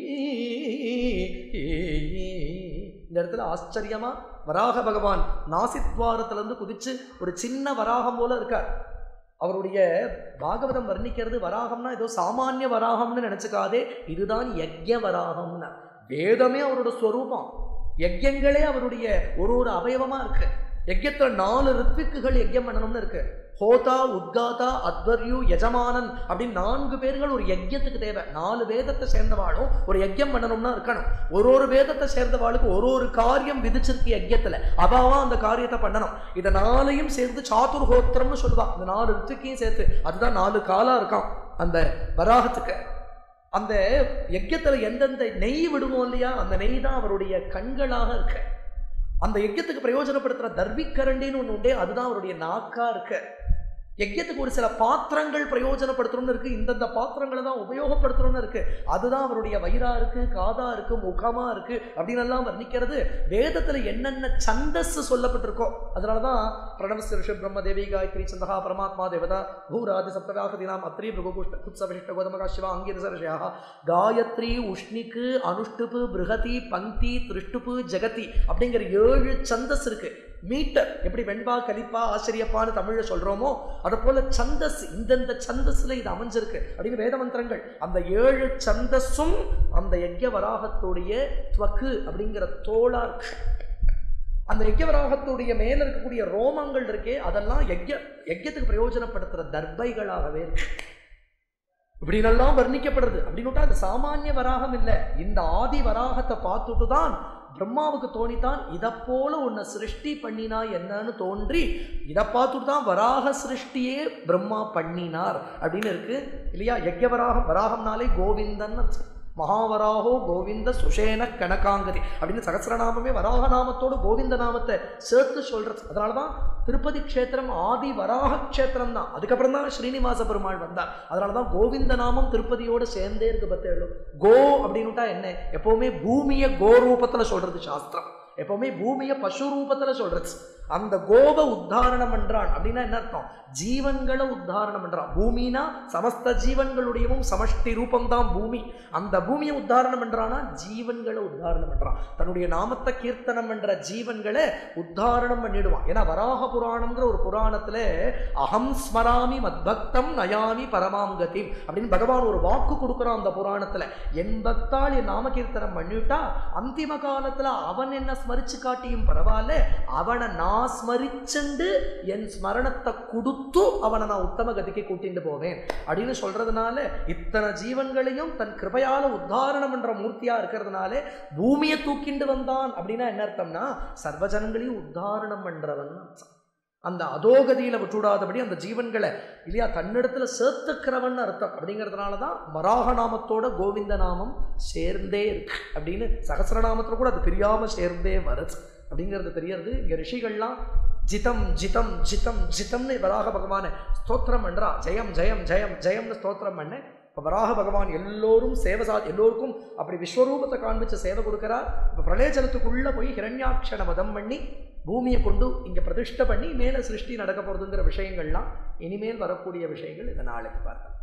இந்த இடத்துல ஆச்சரியமா வராக பகவான் நாசித்வாரத்திலிருந்து குதிச்சு ஒரு சின்ன வராகம் போல இருக்கார் அவருடைய பாகவதம் வர்ணிக்கிறது வராகம்னா ஏதோ சாமானிய வராகம்னு நினைச்சுக்காதே இதுதான் யஜ்ய வராகம்னு வேதமே அவரோட ஸ்வரூபம் யஜ்யங்களே அவருடைய ஒரு ஒரு அவயவமா இருக்கு யஜ்யத்துல நாலு ரித்விக்குகள் யஜ்யம் பண்ணணும்னு இருக்கு ஹோதா உத்காதா அத்வர்யு யஜமானன் அப்படின்னு நான்கு பேர்கள் ஒரு யஜ்யத்துக்கு தேவை நாலு வேதத்தை சேர்ந்தவாளும் ஒரு யஜ்யம் பண்ணணும்னா இருக்கணும் ஒரு ஒரு வேதத்தை சேர்ந்தவாளுக்கு ஒரு ஒரு காரியம் விதிச்சிருக்கு யஜ்யத்துல அவாவா அந்த காரியத்தை பண்ணணும் இதை நாளையும் சேர்த்து சாதுர்ஹோத்திரம்னு சொல்லுவான் இந்த நாலு ரித்துக்கையும் சேர்த்து அதுதான் நாலு காலா இருக்கான் அந்த வராகத்துக்கு அந்த யஜ்யத்துல எந்தெந்த நெய் விடுவோம் இல்லையா அந்த நெய் தான் அவருடைய கண்களாக இருக்கு அந்த யஜ்யத்துக்கு பிரயோஜனப்படுத்துற தர்விக்கரண்டின்னு ஒன்று உண்டே அதுதான் அவருடைய நாக்கா இருக்கு யஜ்யத்துக்கு ஒரு சில பாத்திரங்கள் பிரயோஜனப்படுத்தணும்னு இருக்கு இந்தந்த பாத்திரங்களை தான் உபயோகப்படுத்தணும்னு இருக்கு அதுதான் அவருடைய வயிறா இருக்கு காதா இருக்கு முகமா இருக்கு அப்படின்னு எல்லாம் வர்ணிக்கிறது வேதத்துல என்னென்ன சந்தஸ் சொல்லப்பட்டிருக்கோ அதனாலதான் பிரணவஸ்ய ரிஷி பிரம்ம தேவி காயத்ரி சந்தகா பரமாத்மா தேவதா பூராதி சப்தவியாகதினாம் அத்ரி பிரபுகுஷ்ட குத்சவிஷ்ட கோதமகா சிவா அங்கீரசரிஷியாக காயத்ரி உஷ்ணிக்கு அனுஷ்டுப்பு பிருகதி பங்கி திருஷ்டுப்பு ஜெகதி அப்படிங்கிற ஏழு சந்தஸ் இருக்கு மீட்டர் எப்படி வெண்பா கலிப்பா ஆச்சரியப்பான்னு தமிழ்ல சொல்றோமோ அது போல சந்தஸ் இந்தந்த சந்தஸ்ல இது அமைஞ்சிருக்கு அப்படின்னு வேத மந்திரங்கள் அந்த ஏழு சந்தஸும் அந்த யஜ்ய வராகத்துடைய துவக்கு அப்படிங்கிற தோளா இருக்கு அந்த யஜ்யவராகத்துடைய மேல இருக்கக்கூடிய ரோமங்கள் இருக்கே அதெல்லாம் யஜ்ய யஜ்யத்துக்கு பிரயோஜனப்படுத்துற தர்பைகளாகவே இருக்கு இப்படினெல்லாம் வர்ணிக்கப்படுறது அப்படின்னு அது சாமானிய வராகம் இல்லை இந்த ஆதி வராகத்தை பார்த்துட்டு தான் பிரம்மாவுக்கு தோணித்தான் இதை போல உன்னை சிருஷ்டி பண்ணினா என்னன்னு தோன்றி இதை பார்த்துட்டு தான் வராக சிருஷ்டியே பிரம்மா பண்ணினார் அப்படின்னு இருக்கு இல்லையா யஜ்ய வராகம் வராகம்னாலே கோவிந்தன் அர்த்தம். மகாவராகோ கோவிந்த சுஷேன கணக்காங்கதி அப்படின்னு சகசிரநாமமே வராக நாமத்தோடு கோவிந்த நாமத்தை சேர்த்து சொல்றது அதனால தான் திருப்பதி க்ஷேத்திரம் ஆதி வராக க்ஷேத்திரம் தான் அதுக்கப்புறம் தான் ஸ்ரீனிவாச பெருமாள் வந்தார் அதனால தான் கோவிந்த நாமம் திருப்பதியோடு சேர்ந்தே இருக்கு பத்தேழு கோ அப்படின்னுட்டா என்ன எப்பவுமே பூமியை கோ ரூபத்துல சொல்றது சாஸ்திரம் எப்பவுமே பூமியை பசு ரூபத்துல சொல்றது அந்த கோவை உத்தாரணம் பண்றான் அப்படின்னா என்ன அர்த்தம் ஜீவன்களை உத்தாரணம் பண்றான் பூமினா சமஸ்த ஜீவன்களுடையவும் சமஷ்டி ரூபம் தான் பூமி அந்த பூமியை உத்தாரணம் பண்றானா ஜீவன்களை உத்தாரணம் பண்றான் தன்னுடைய நாமத்தை கீர்த்தனம் பண்ற ஜீவன்களை உத்தாரணம் பண்ணிடுவான் ஏன்னா வராக புராணம்ங்கிற ஒரு புராணத்துல அகம் ஸ்மராமி மத்பக்தம் நயாமி பரமாம் கதி அப்படின்னு பகவான் ஒரு வாக்கு கொடுக்குறான் அந்த புராணத்துல என் பக்தாள் என் நாம கீர்த்தனம் பண்ணிவிட்டா அந்திம காலத்துல அவன் என்ன ஸ்மரிச்சு காட்டியும் பரவாயில்ல அவனை நான் ஸ்மரிச்சுண்டு என் ஸ்மரணத்தை கொடுத்து அவனை நான் உத்தம கதிக்கு கூட்டிட்டு போவேன் அப்படின்னு சொல்றதுனால இத்தனை ஜீவன்களையும் தன் கிருபையால உத்தாரணம் பண்ற மூர்த்தியா இருக்கிறதுனால பூமியை தூக்கிண்டு வந்தான் அப்படின்னா என்ன அர்த்தம்னா சர்வ ஜனங்களையும் உத்தாரணம் பண்றவன் அர்த்தம் அந்த அதோகதியில விட்டுடாதபடி அந்த ஜீவன்களை இல்லையா தன்னிடத்துல சேர்த்துக்கிறவன் அர்த்தம் அப்படிங்கிறதுனால தான் வராக நாமத்தோட கோவிந்த நாமம் சேர்ந்தே இருக்கு அப்படின்னு சகசிரநாமத்துல கூட அது பிரியாம சேர்ந்தே வருது அப்படிங்கிறது தெரியறது இங்க ரிஷிகள்லாம் ஜிதம் ஜிதம் ஜிதம் ஜிதம்னு வராக பகவானை ஸ்தோத்திரம் பண்றா ஜெயம் ஜெயம் ஜெயம் ஜெயம்னு ஸ்தோத்திரம் பண்ண இப்போ வராக பகவான் எல்லோரும் சேவை சா எல்லோருக்கும் அப்படி விஸ்வரூபத்தை காண்பிச்சு சேவை கொடுக்கிறார் இப்போ பிரளயஜலத்துக்குள்ள போய் ஹிரண்யாட்சண வதம் பண்ணி பூமியை கொண்டு இங்க பிரதிஷ்டை பண்ணி மேல சிருஷ்டி நடக்க போறதுங்கிற விஷயங்கள்லாம் இனிமேல் வரக்கூடிய விஷயங்கள் இதை நாளைக்கு பார்க்கலாம்